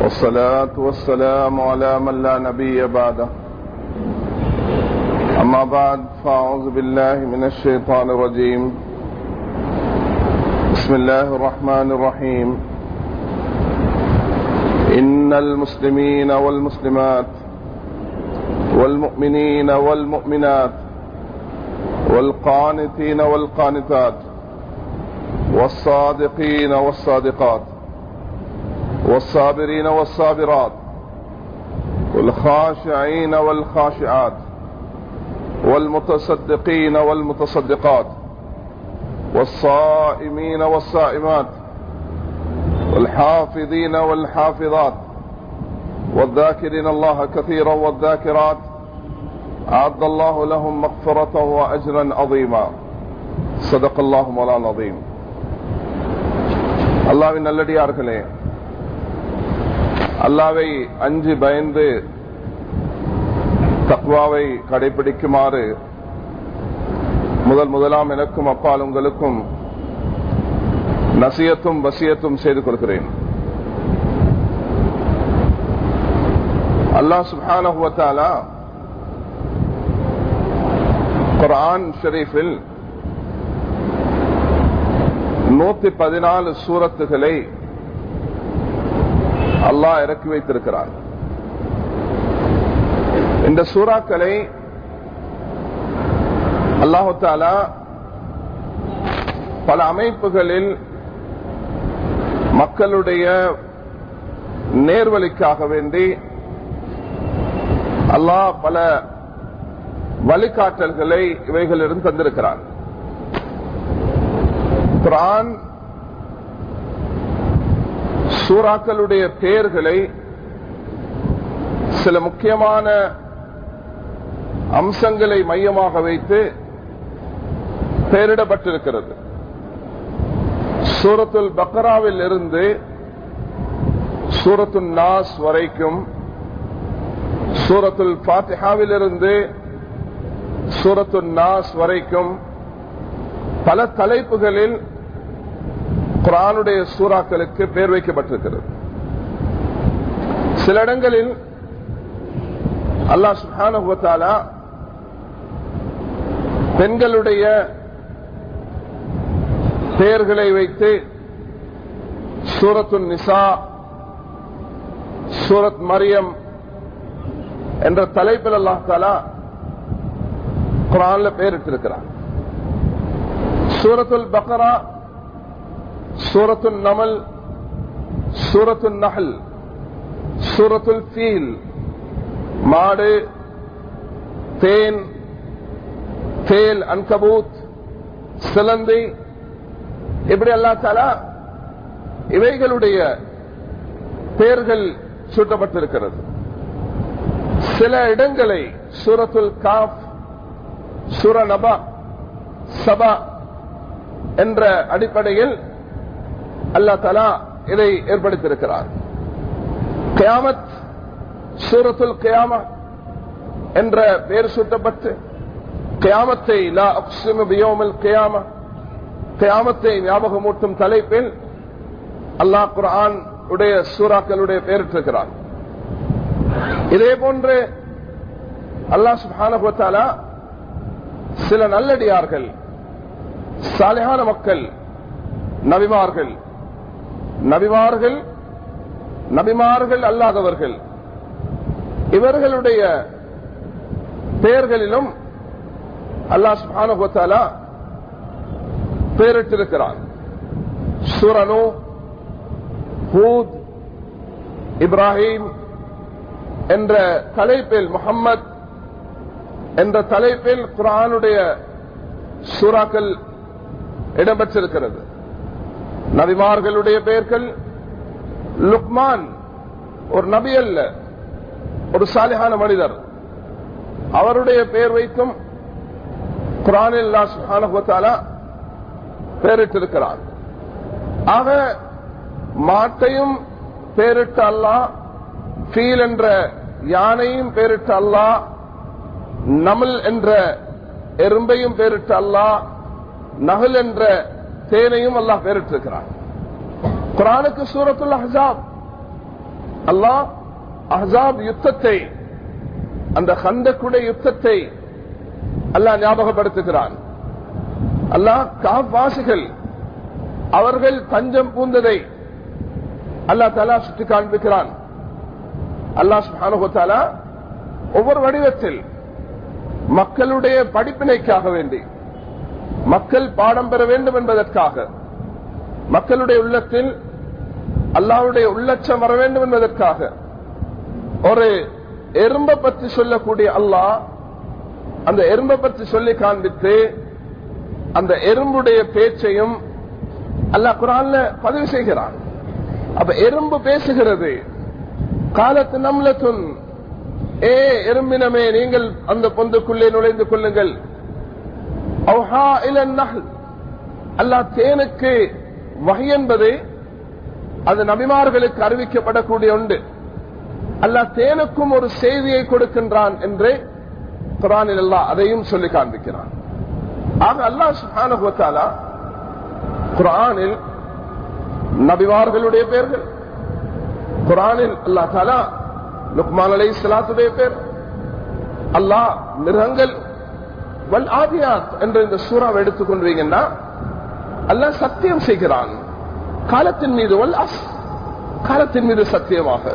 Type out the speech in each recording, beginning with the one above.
والصلاة والسلام على من لا نبي بعده أما بعد فأعوذ بالله من الشيطان الرجيم بسم الله الرحمن الرحيم إن المسلمين والمسلمات والمؤمنين والمؤمنات والقانتين والقانتات والصادقين والصادقات والصابرين والصابرات والخاشعين والخاشعات والمتصدقين والمتصدقات والصائمين والصائمات والحافظين والحافظات والذاكرين الله كثيرا والذاكرات أعد الله لهم مغفرة وأجرا عظيما صدق الله مولانا العظيم அல்லாவின் நல்லடியார்களே அல்லாவை அஞ்சு பயந்து தக்வாவை கடைபிடிக்குமாறு முதல் முதலாம் எனக்கும் அப்பால் உங்களுக்கும் நசியத்தும் வசியத்தும் செய்து கொள்கிறேன் அல்லாஹ் சுபானா குரான் ஷெரீஃபில் நூத்தி பதினாலு சூரத்துகளை அல்லாஹ் இறக்கி வைத்திருக்கிறார் இந்த சூறாக்களை அல்லாஹு தாலா பல அமைப்புகளில் மக்களுடைய நேர்வழிக்காக வேண்டி அல்லாஹ் பல வழிகாட்டல்களை இவைகளிலிருந்து தந்திருக்கிறார் குரான் சூறாக்களுடைய பெயர்களை சில முக்கியமான அம்சங்களை மையமாக வைத்து பெயரிடப்பட்டிருக்கிறது சூரத்துல் பக்ராவில் இருந்து சூரத்துல் நாஸ் வரைக்கும் சூரத்துல் பாத்திஹாவில் இருந்து சூரத்துல் நாஸ் வரைக்கும் பல தலைப்புகளில் குரானுடைய சூறாக்களுக்கு பெயர் வைக்கப்பட்டிருக்கிறது சில இடங்களில் அல்லாஹ் சுஹானுவத்தாலா பெண்களுடைய பெயர்களை வைத்து சூரத்து நிசா சூரத் மரியம் என்ற தலைப்பில் அல்லாஹ் தாலா குரான்ல பெயரிட்டிருக்கிறார் சூரத்துல் பக்ரா சூரத்துல் நமல் சூரத்துல் நஹல் சூரத்துல் ஃபீல் மாடு தேன் தேல் அன்கபூத் சிலந்தி இப்படி அல்லா தாலா இவைகளுடைய பெயர்கள் சூட்டப்பட்டிருக்கிறது சில இடங்களை சூரத்துல் காப் சூர நபா சபா என்ற அடிப்படையில் அல்லா தலா இதை ஏற்படுத்தியிருக்கிறார் கியாமத் சூரத்துல் கியாமா என்ற பெயர் சூட்டப்பட்டு கியாமத்தை லா அக்ஸிமு பியோமல் கியாமா கியாமத்தை ஞாபகமூட்டும் தலைப்பில் அல்லாஹ் குரான் உடைய சூறாக்களுடைய பெயரிட்டிருக்கிறார் இதே போன்று அல்லாஹ் சுபானா சில நல்லடியார்கள் சாலையான மக்கள் நபிமார்கள் நபிமார்கள் நபிமார்கள் அல்லாதவர்கள் இவர்களுடைய பெயர்களிலும் அல்லாஹ் சுபானுகத்தாலா பெயரிட்டிருக்கிறார் சுரனு ஹூத் இப்ராஹிம் என்ற தலைப்பில் முகம்மது என்ற தலைப்பில் குரானுடைய சூறாக்கள் இடம்பெற்றிருக்கிறது நபிமார்களுடைய பெயர்கள் லுக்மான் ஒரு நபி அல்ல ஒரு சாலிகான மனிதர் அவருடைய பெயர் வைத்தும் குரானில் பெயரிட்டிருக்கிறார் ஆக மாட்டையும் பெயரிட்ட அல்லா ஃபீல் என்ற யானையும் பெயரிட்ட அல்லா நமல் என்ற எறும்பையும் பெயரிட்ட அல்லா நகல் என்ற தேனையும் அல்லாஹ் பெயரிட்டிருக்கிறான் குரானுக்கு சூரத்துல் அஹாப் அல்லாஹ் அஹாப் யுத்தத்தை அந்த கந்தக்குடைய யுத்தத்தை அல்லாஹ் ஞாபகப்படுத்துகிறான் அல்லாஹ் காவாசிகள் அவர்கள் தஞ்சம் பூந்ததை அல்லா தாலா சுட்டி காண்பிக்கிறான் அல்லாஹ் சுபானுகத்தாலா ஒவ்வொரு வடிவத்தில் மக்களுடைய படிப்பினைக்காக வேண்டி மக்கள் பாடம் பெற வேண்டும் என்பதற்காக மக்களுடைய உள்ளத்தில் அல்லாவுடைய உள்ளச்சம் வர வேண்டும் என்பதற்காக ஒரு எறும்பை பற்றி சொல்லக்கூடிய அல்லாஹ் அந்த எறும்பை பற்றி சொல்லி காண்பித்து அந்த எறும்புடைய பேச்சையும் அல்லாஹ் குரான்ல பதிவு செய்கிறான் அப்ப எறும்பு பேசுகிறது காலத்து நம்லத்துன் ஏ எறும்பினமே நீங்கள் அந்த பொந்துக்குள்ளே நுழைந்து கொள்ளுங்கள் அல்லாஹ் தேனுக்கு வகை என்பது அது நபிமார்களுக்கு அறிவிக்கப்படக்கூடிய உண்டு அல்லாஹ் தேனுக்கும் ஒரு செய்தியை கொடுக்கின்றான் என்று குரானில் அல்லாஹ் அதையும் சொல்லி காண்பிக்கிறான் ஆக அல்லாஹ் சுஹானுவத்தாலா குரானில் நபிமார்களுடைய பெயர்கள் குரானில் அல்லா தாலா லுக்மான் அலை சலாத்துடைய பேர் அல்லாஹ் மிருகங்கள் வல் ஆதியாத் என்ற இந்த சூறாவை எடுத்துக்கொண்டீங்கன்னா அல்லாஹ் சத்தியம் செய்கிறான் காலத்தின் மீது வல் அஸ் காலத்தின் மீது சத்தியமாக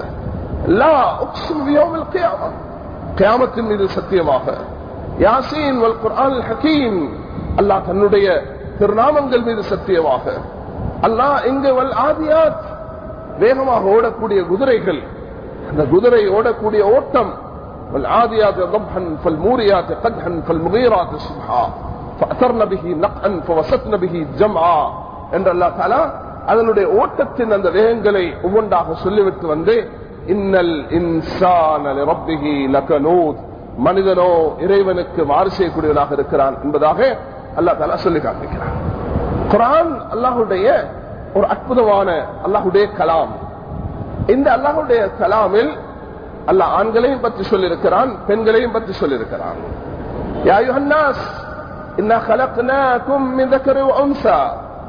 கியாமத்தின் மீது சத்தியமாக யாசீன் வல் குர்ஆன் ஹக்கீம் அல்லாஹ் தன்னுடைய திருநாமங்கள் மீது சத்தியமாக அல்லாஹ் இங்கு வல் ஆதியாத் வேகமாக ஓடக்கூடிய குதிரைகள் அந்த குதிரை ஓடக்கூடிய ஓட்டம் والعاديات ضبحا فالموريات قدحا فالمغيرات صبحا فأثرن به نقعا فوسطن به جمعا என்ற அல்லா தாலா அதனுடைய ஓட்டத்தின் அந்த வேகங்களை ஒவ்வொன்றாக சொல்லிவிட்டு வந்து இன்னல் இன்சான ரப்பிகி லகனூத் மனிதனோ இறைவனுக்கு மாறு செய்யக்கூடியவனாக இருக்கிறான் என்பதாக அல்லா தாலா சொல்லி காண்பிக்கிறான் குரான் அல்லாஹுடைய ஒரு அற்புதமான அல்லாஹுடைய கலாம் இந்த அல்லாஹுடைய கலாமில் அல்லாஹ் ஆண்களையும் பற்றி சொல்லியிருக்கிறான் பெண்களையும் பற்றி சொல்லியிருக்கிறான் يا أيها الناس إنا خلقناكم من ذكر وأنثى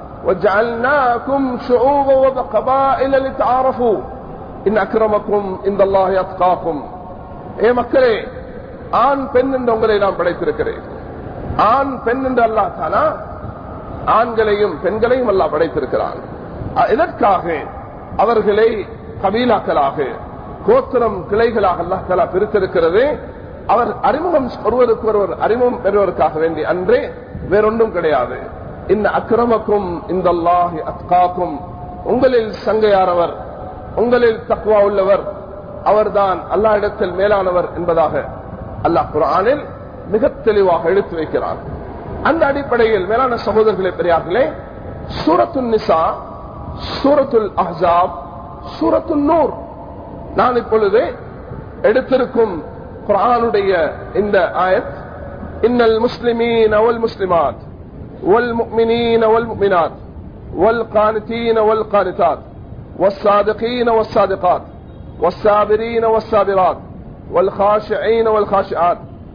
وجعلناكم شعوبا وقبائل لتعارفوا إن أكرمكم عند الله أتقاكم ஏ மக்களே ஆண் பெண் என்று உங்களை நான் படைத்திருக்கிறேன் ஆண் பெண் என்று அல்லா தானா ஆண்களையும் பெண்களையும் அல்லா படைத்திருக்கிறான் எதற்காக அவர்களை கபீலாக்களாக கோத்திரம் கிளைகளாக அல்லா தலா பிரித்திருக்கிறது அவர் அறிமுகம் ஒருவருக்கு ஒருவர் அறிமுகம் பெறுவதற்காக வேண்டி அன்றே வேறொன்றும் கிடையாது இந்த அக்கிரமக்கும் இந்த அல்லாஹி அத்காக்கும் உங்களில் சங்கையானவர் உங்களில் தக்குவா உள்ளவர் அவர்தான் அல்லா இடத்தில் மேலானவர் என்பதாக அல்லாஹ் குரானில் மிக தெளிவாக எடுத்து வைக்கிறார் அந்த அடிப்படையில் மேலான சகோதரர்களே பெரியார்களே சூரத்துல் நிசா சூரத்துல் அஹாப் சூரத்துல் நூர் நான் இப்பொழுது எடுத்திருக்கும் குரானுடைய இந்த ஆயத் இன்னல் முஸ்லிமீன் அவல் முஸ்லிமாத் والمؤمنين والمؤمنات والقانتين والقانتات والصادقين والصادقات والصابرين والصابرات والخاشعين والخاشعات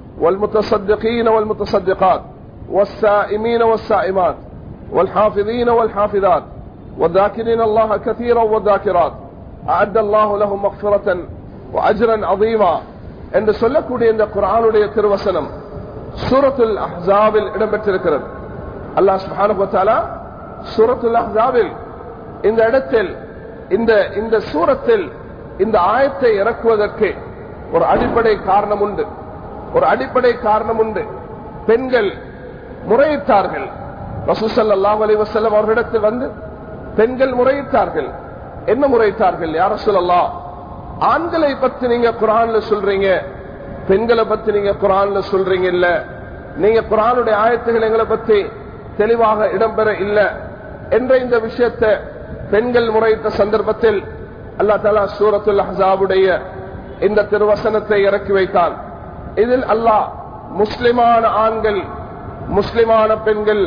والمتصدقين والمتصدقات والسائمين والسائمات والحافظين والحافظات والذاكرين الله كثيرا والذاكرات أعد الله لهم مغفرة وأجرا عظيما என்று சொல்லக்கூடிய இந்த குரானுடைய திருவசனம் சூரத்துல் அஹ்சாவில் இடம்பெற்றிருக்கிறது அல்லாஹ் சுபானுபத்தாலா சூரத்துல் அஹ்சாவில் இந்த இடத்தில் இந்த இந்த சூரத்தில் இந்த ஆயத்தை இறக்குவதற்கு ஒரு அடிப்படை காரணம் உண்டு ஒரு அடிப்படை காரணம் உண்டு பெண்கள் முறையிட்டார்கள் ரசூசல்லாஹ் அலி வசல்லம் அவர்களிடத்தில் வந்து பெண்கள் முறையிட்டார்கள் என்ன முறையிட்டார்கள் யார சொல்லலாம் ஆண்களை பத்தி நீங்க குரான்ல சொல்றீங்க பெண்களை பத்தி நீங்க குரான்ல சொல்றீங்க இல்ல நீங்க குரானுடைய ஆயத்துகள் எங்களை பத்தி தெளிவாக இடம்பெற இல்ல என்ற இந்த விஷயத்தை பெண்கள் முறையிட்ட சந்தர்ப்பத்தில் அல்லா தலா சூரத்துல் ஹசாவுடைய இந்த திருவசனத்தை இறக்கி வைத்தான் இதில் அல்லாஹ் முஸ்லிமான ஆண்கள் முஸ்லிமான பெண்கள்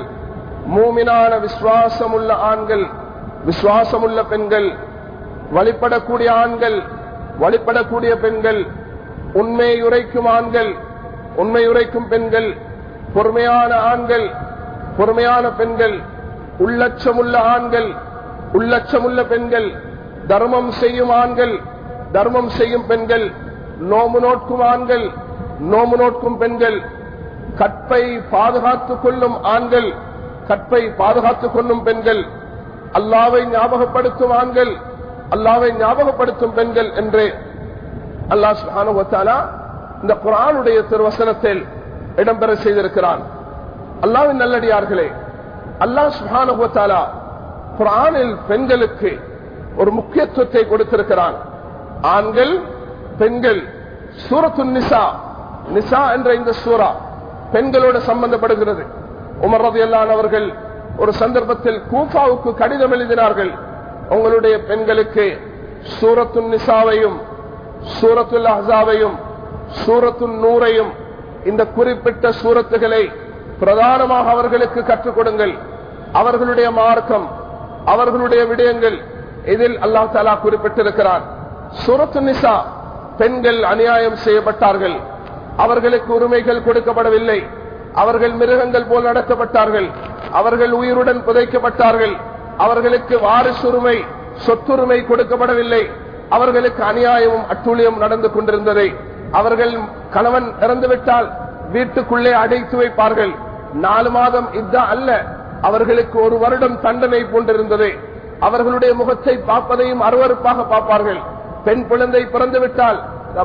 மூமினான விசுவாசமுள்ள ஆண்கள் விசுவாசமுள்ள பெண்கள் வழிபடக்கூடிய ஆண்கள் வழிபடக்கூடிய பெண்கள் உண்மை உரைக்கும் ஆண்கள் உண்மை உரைக்கும் பெண்கள் பொறுமையான ஆண்கள் பொறுமையான பெண்கள் உள்ளச்சமுள்ள ஆண்கள் உள்ளச்சமுள்ள பெண்கள் தர்மம் செய்யும் ஆண்கள் தர்மம் செய்யும் பெண்கள் நோம்பு நோட்கும் ஆண்கள் நோம்பு நோட்கும் பெண்கள் கற்பை பாதுகாத்துக் கொள்ளும் ஆண்கள் கற்பை பாதுகாத்துக் கொள்ளும் பெண்கள் அல்லாவை ஞாபகப்படுத்தும் ஆண்கள் அல்லாவை ஞாபகப்படுத்தும் பெண்கள் என்று அல்லாஹ் சுஹானுவத்தாலா இந்த குரானுடைய திருவசனத்தில் இடம்பெற செய்திருக்கிறான் அல்லாவின் நல்லடியார்களே அல்லாஹ் சுஹானுவத்தாலா குரானில் பெண்களுக்கு ஒரு முக்கியத்துவத்தை கொடுத்திருக்கிறான் ஆண்கள் பெண்கள் சூரத்து நிசா நிசா என்ற இந்த சூரா பெண்களோடு சம்பந்தப்படுகிறது உமர் ரதியல்லான் அவர்கள் ஒரு சந்தர்ப்பத்தில் கூஃபாவுக்கு கடிதம் எழுதினார்கள் உங்களுடைய பெண்களுக்கு சூரத்து நிசாவையும் சூரத்துல் அஹாவையும் சூரத்து நூறையும் இந்த குறிப்பிட்ட சூரத்துகளை பிரதானமாக அவர்களுக்கு கற்றுக் கொடுங்கள் அவர்களுடைய மார்க்கம் அவர்களுடைய விடயங்கள் இதில் அல்லா தாலா குறிப்பிட்டிருக்கிறார் சூரத்து நிசா பெண்கள் அநியாயம் செய்யப்பட்டார்கள் அவர்களுக்கு உரிமைகள் கொடுக்கப்படவில்லை அவர்கள் மிருகங்கள் போல் நடத்தப்பட்டார்கள் அவர்கள் உயிருடன் புதைக்கப்பட்டார்கள் அவர்களுக்கு வாரிசுரிமை சொத்துரிமை கொடுக்கப்படவில்லை அவர்களுக்கு அநியாயமும் அட்டூழியம் நடந்து கொண்டிருந்தது அவர்கள் கணவன் இறந்துவிட்டால் வீட்டுக்குள்ளே அடைத்து வைப்பார்கள் நாலு மாதம் இதா அல்ல அவர்களுக்கு ஒரு வருடம் தண்டனை போன்றிருந்தது அவர்களுடைய முகத்தை பார்ப்பதையும் அருவறுப்பாக பார்ப்பார்கள் பெண் குழந்தை பிறந்து விட்டால்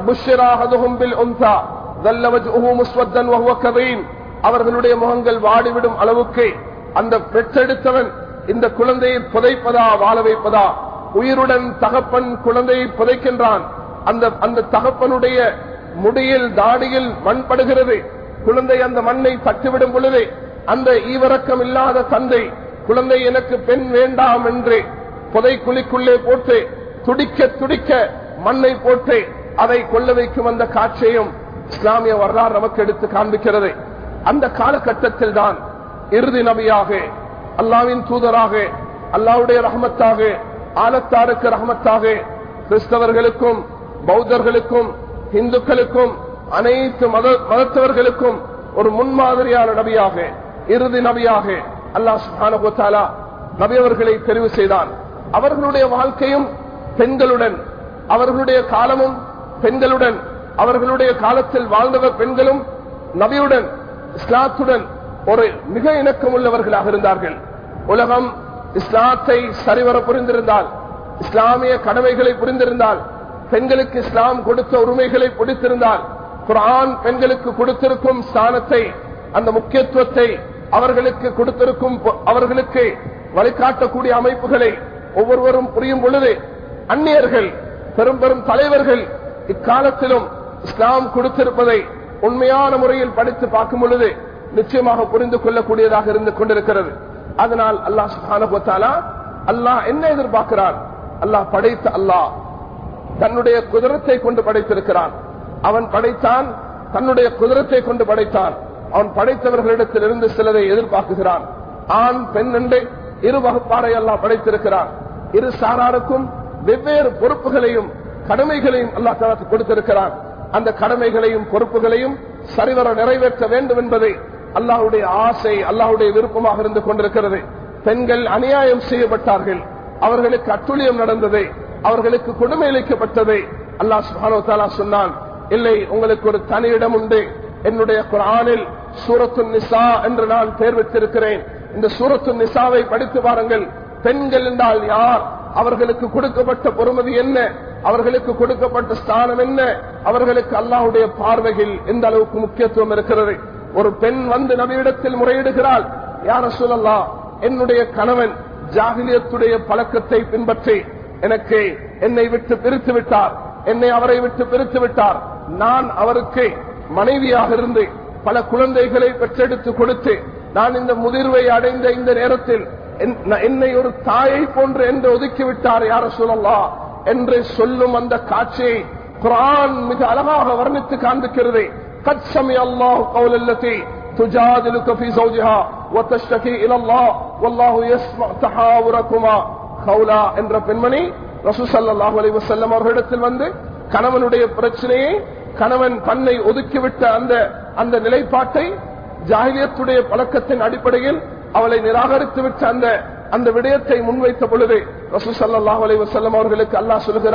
அவர்களுடைய முகங்கள் வாடிவிடும் அளவுக்கு அந்த பெற்றெடுத்தவன் இந்த குழந்தையை புதைப்பதா வாழ வைப்பதா உயிருடன் தகப்பன் குழந்தையை புதைக்கின்றான் அந்த அந்த தகப்பனுடைய முடியில் தாடியில் மண் படுகிறது குழந்தை அந்த மண்ணை தட்டிவிடும் பொழுது அந்த ஈவரக்கம் இல்லாத தந்தை குழந்தை எனக்கு பெண் வேண்டாம் என்று புதை குழிக்குள்ளே போட்டு துடிக்க துடிக்க மண்ணை போட்டு அதை கொள்ள வைக்கும் அந்த காட்சியையும் இஸ்லாமிய வரலாறு நமக்கு எடுத்து காண்பிக்கிறது அந்த காலகட்டத்தில் தான் இறுதி நபியாக அல்லாவின் தூதராக அல்லாவுடைய ரஹமத்தாக ஆலத்தாருக்கு ரஹமத்தாக கிறிஸ்தவர்களுக்கும் பௌத்தர்களுக்கும் இந்துக்களுக்கும் அனைத்து மத மதத்தவர்களுக்கும் ஒரு முன்மாதிரியான நபியாக இறுதி நபியாக அல்லாஹ் சுஹானா நபி அவர்களை தெரிவு செய்தான் அவர்களுடைய வாழ்க்கையும் பெண்களுடன் அவர்களுடைய காலமும் பெண்களுடன் அவர்களுடைய காலத்தில் வாழ்ந்தவர் பெண்களும் நபியுடன் இஸ்லாத்துடன் ஒரு மிக இணக்கம் உள்ளவர்களாக இருந்தார்கள் உலகம் இஸ்லாத்தை சரிவர புரிந்திருந்தால் இஸ்லாமிய கடமைகளை புரிந்திருந்தால் பெண்களுக்கு இஸ்லாம் கொடுத்த உரிமைகளை பிடித்திருந்தால் குரான் பெண்களுக்கு கொடுத்திருக்கும் ஸ்தானத்தை அந்த முக்கியத்துவத்தை அவர்களுக்கு கொடுத்திருக்கும் அவர்களுக்கு வழிகாட்டக்கூடிய அமைப்புகளை ஒவ்வொருவரும் புரியும் பொழுது அந்நியர்கள் பெரும் பெரும் தலைவர்கள் இக்காலத்திலும் இஸ்லாம் கொடுத்திருப்பதை உண்மையான முறையில் படித்து பார்க்கும் பொழுது நிச்சயமாக புரிந்து கொள்ளக்கூடியதாக இருந்து கொண்டிருக்கிறது அதனால் அல்லாஹ் சுபானா அல்லாஹ் என்ன எதிர்பார்க்கிறான் அல்லாஹ் படைத்த அல்லாஹ் தன்னுடைய குதிரத்தை கொண்டு படைத்திருக்கிறான் அவன் படைத்தான் தன்னுடைய குதிரத்தை கொண்டு படைத்தான் அவன் படைத்தவர்களிடத்திலிருந்து சிலரை எதிர்பார்க்குகிறான் ஆண் பெண் என்று இரு வகுப்பாரை அல்லாஹ் படைத்திருக்கிறான் இரு சாராருக்கும் வெவ்வேறு பொறுப்புகளையும் கடமைகளையும் அல்லாஹ் தனக்கு கொடுத்திருக்கிறான் அந்த கடமைகளையும் பொறுப்புகளையும் சரிவர நிறைவேற்ற வேண்டும் என்பதை அல்லாஹுடைய ஆசை அல்லாஹுடைய விருப்பமாக இருந்து கொண்டிருக்கிறது பெண்கள் அநியாயம் செய்யப்பட்டார்கள் அவர்களுக்கு அட்டுழியம் நடந்தது அவர்களுக்கு கொடுமை அளிக்கப்பட்டது அல்லாஹ் சுபானோ தாலா சொன்னான் இல்லை உங்களுக்கு ஒரு தனி இடம் உண்டு என்னுடைய குரானில் சூரத்து நிசா என்று நான் பேர் வைத்திருக்கிறேன் இந்த சூரத்து நிசாவை படித்து பாருங்கள் பெண்கள் என்றால் யார் அவர்களுக்கு கொடுக்கப்பட்ட பொறுமதி என்ன அவர்களுக்கு கொடுக்கப்பட்ட ஸ்தானம் என்ன அவர்களுக்கு அல்லாஹுடைய பார்வையில் எந்த அளவுக்கு முக்கியத்துவம் இருக்கிறது ஒரு பெண் வந்து நபியிடத்தில் முறையிடுகிறாள் யார சொல்லலா என்னுடைய கணவன் ஜாகிலியத்துடைய பழக்கத்தை பின்பற்றி எனக்கு என்னை விட்டு பிரித்து விட்டார் என்னை அவரை விட்டு பிரித்து விட்டார் நான் அவருக்கு மனைவியாக இருந்து பல குழந்தைகளை பெற்றெடுத்து கொடுத்து நான் இந்த முதிர்வை அடைந்த இந்த நேரத்தில் என்னை ஒரு தாயை போன்று என்று ஒதுக்கிவிட்டார் யார சொல்லலாம் என்று சொல்லும் அந்த காட்சியை குரான் மிக அழகாக வர்ணித்து காண்பிக்கிறது கட்சமி அல்லாஹ் கவுலல்லதி تجادلك في زوجها وتشتكي الى الله والله يسمع تحاوركما கவுலா என்ற பெண்மணி ரசூ சல்லாஹூ அலி வசல்லம் அவர்களிடத்தில் வந்து கணவனுடைய பிரச்சனையை கணவன் தன்னை ஒதுக்கிவிட்ட அந்த அந்த நிலைப்பாட்டை ஜாகிலியத்துடைய பழக்கத்தின் அடிப்படையில் அவளை நிராகரித்து விட்ட அந்த அந்த விடயத்தை முன்வைத்த பொழுது ரசூ சல்லாஹூ அலி வசல்லம் அவர்களுக்கு அல்லாஹ் சொல்கிறான்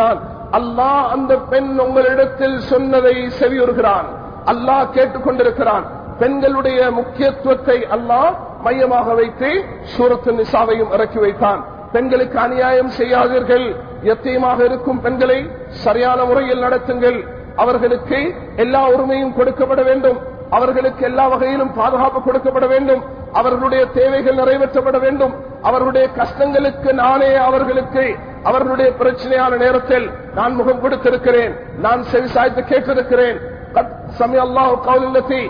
அல்லாஹ் அந்த பெண் உங்களிடத்தில் சொன்னதை செவியுறுகிறான் அல்லாஹ் கேட்டுக்கொண்டிருக்கிறான் பெண்களுடைய முக்கியத்துவத்தை அல்லாஹ் மையமாக வைத்து சூரத்து நிசாவையும் இறக்கி வைத்தான் பெண்களுக்கு அநியாயம் செய்யாதீர்கள் எத்தியமாக இருக்கும் பெண்களை சரியான முறையில் நடத்துங்கள் அவர்களுக்கு எல்லா உரிமையும் கொடுக்கப்பட வேண்டும் அவர்களுக்கு எல்லா வகையிலும் பாதுகாப்பு கொடுக்கப்பட வேண்டும் அவர்களுடைய தேவைகள் நிறைவேற்றப்பட வேண்டும் அவர்களுடைய கஷ்டங்களுக்கு நானே அவர்களுக்கு அவர்களுடைய பிரச்சனையான நேரத்தில் நான் முகம் கொடுத்திருக்கிறேன் நான் செவிசாய்த்து கேட்டிருக்கிறேன் சமய அல்லாஹ் கவுலத்தி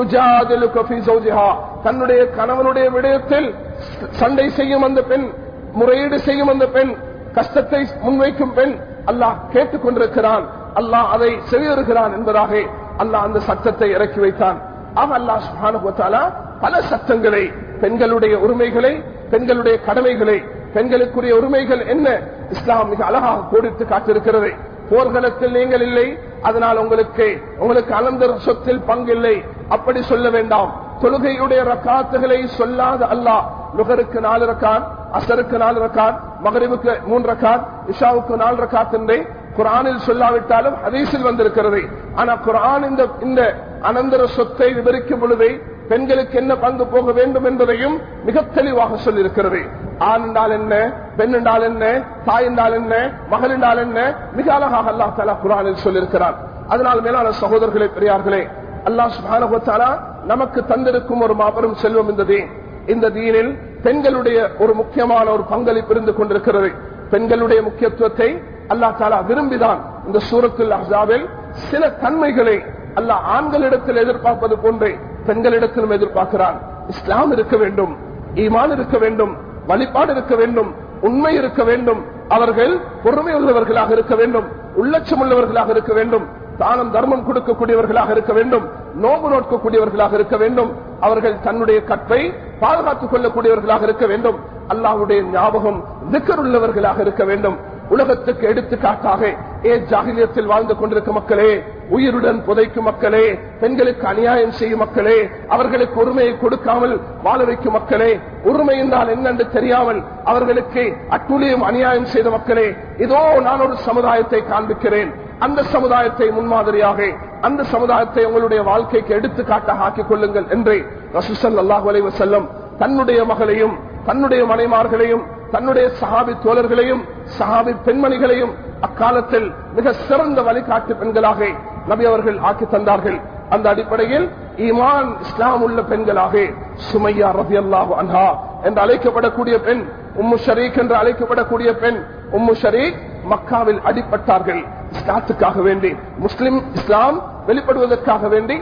தன்னுடைய கணவனுடைய விடயத்தில் சண்டை செய்யும் அந்த பெண் முறையீடு செய்யும் அந்த பெண் கஷ்டத்தை முன்வைக்கும் பெண் அல்லாஹ் கேட்டுக் கொண்டிருக்கிறான் அல்லாஹ் அதை செவியுறுகிறான் என்பதாக அல்லாஹ் அந்த சட்டத்தை இறக்கி வைத்தான் ஆக அல்லாஹ் சுபானுபத்தாலா பல சட்டங்களை பெண்களுடைய உரிமைகளை பெண்களுடைய கடமைகளை பெண்களுக்குரிய உரிமைகள் என்ன இஸ்லாம் மிக அழகாக கோடித்து காட்டிருக்கிறது போர்க்களத்தில் நீங்கள் இல்லை அதனால் உங்களுக்கு உங்களுக்கு அனந்தர சொத்தில் பங்கில்லை அப்படி சொல்ல வேண்டாம் தொழுகையுடைய ரக்காத்துகளை சொல்லாத அல்லாஹ் நுகருக்கு நாலு ரக்கான் அசருக்கு நாலு ரக்கான் மகரிவுக்கு மூன்று ரக்கான் இஷாவுக்கு நாலு ரக்காத் என்றே குரானில் சொல்லாவிட்டாலும் ஹதீஸில் வந்திருக்கிறது ஆனா குரான் இந்த இந்த அனந்தர சொத்தை விவரிக்கும் பொழுது பெண்களுக்கு என்ன பங்கு போக வேண்டும் என்பதையும் மிக தெளிவாக சொல்லியிருக்கிறது ஆண் என்றால் என்ன பெண் என்றால் என்ன தாய் என்றால் என்ன மகள் என்றால் என்ன மிக அழகாக அல்லாஹ் தாலா குரானில் சொல்லியிருக்கிறார் அதனால் மேலான சகோதரர்களே பெரியார்களே அல்லாஹ் சுபானகுத்தாலா நமக்கு தந்திருக்கும் ஒரு மாபெரும் செல்வம் இந்த தீன் இந்த தீனில் பெண்களுடைய ஒரு முக்கியமான ஒரு பங்களிப்பு இருந்து கொண்டிருக்கிறது பெண்களுடைய முக்கியத்துவத்தை அல்லாஹ் தாலா விரும்பிதான் இந்த சூரத்தில் அஹாவில் சில தன்மைகளை அல்லாஹ் ஆண்களிடத்தில் எதிர்பார்ப்பது போன்றே பெண்களிடத்திலும் எதிர்பார்க்கிறான் இஸ்லாம் இருக்க வேண்டும் ஈமான் இருக்க வேண்டும் வழிபாடு இருக்க வேண்டும் உண்மை இருக்க வேண்டும் அவர்கள் பொறுமை உள்ளவர்களாக இருக்க வேண்டும் உள்ளட்சம் உள்ளவர்களாக இருக்க வேண்டும் தானம் தர்மம் கொடுக்கக்கூடியவர்களாக இருக்க வேண்டும் நோம்பு நோக்கக்கூடியவர்களாக இருக்க வேண்டும் அவர்கள் தன்னுடைய கற்பை பாதுகாத்துக் கொள்ளக்கூடியவர்களாக இருக்க வேண்டும் அல்லாஹுடைய ஞாபகம் உள்ளவர்களாக இருக்க வேண்டும் உலகத்துக்கு எடுத்துக்காட்டாக ஏ ஜாகிலியத்தில் வாழ்ந்து கொண்டிருக்கும் மக்களே உயிருடன் புதைக்கும் மக்களே பெண்களுக்கு அநியாயம் செய்யும் மக்களே அவர்களுக்கு உரிமையை கொடுக்காமல் வாழ வைக்கும் மக்களே உரிமை என்றால் என்னென்று தெரியாமல் அவர்களுக்கு அட்டுழியம் அநியாயம் செய்த மக்களே இதோ நான் ஒரு சமுதாயத்தை காண்பிக்கிறேன் அந்த சமுதாயத்தை முன்மாதிரியாக அந்த சமுதாயத்தை உங்களுடைய வாழ்க்கைக்கு எடுத்துக்காட்டாக ஆக்கிக் கொள்ளுங்கள் என்று ரசூசல் அல்லாஹ் வலைவ செல்லம் தன்னுடைய மகளையும் தன்னுடைய மனைமார்களையும் தன்னுடைய சஹாபி தோழர்களையும் சஹாபி பெண்மணிகளையும் அக்காலத்தில் மிக சிறந்த வழிகாட்டு பெண்களாக நபி அவர்கள் ஆக்கி தந்தார்கள் அந்த அடிப்படையில் ஈமான் இஸ்லாம் உள்ள பெண்களாக சுமையா ரபி அல்லாஹு அன்ஹா என்று அழைக்கப்படக்கூடிய பெண் உம்மு ஷரீக் என்று அழைக்கப்படக்கூடிய பெண் உம்மு ஷரீக் மக்காவில் அடிப்பட்டார்கள் இஸ்லாத்துக்காக வேண்டி முஸ்லிம் இஸ்லாம் வெளிப்படுவதற்காக வேண்டி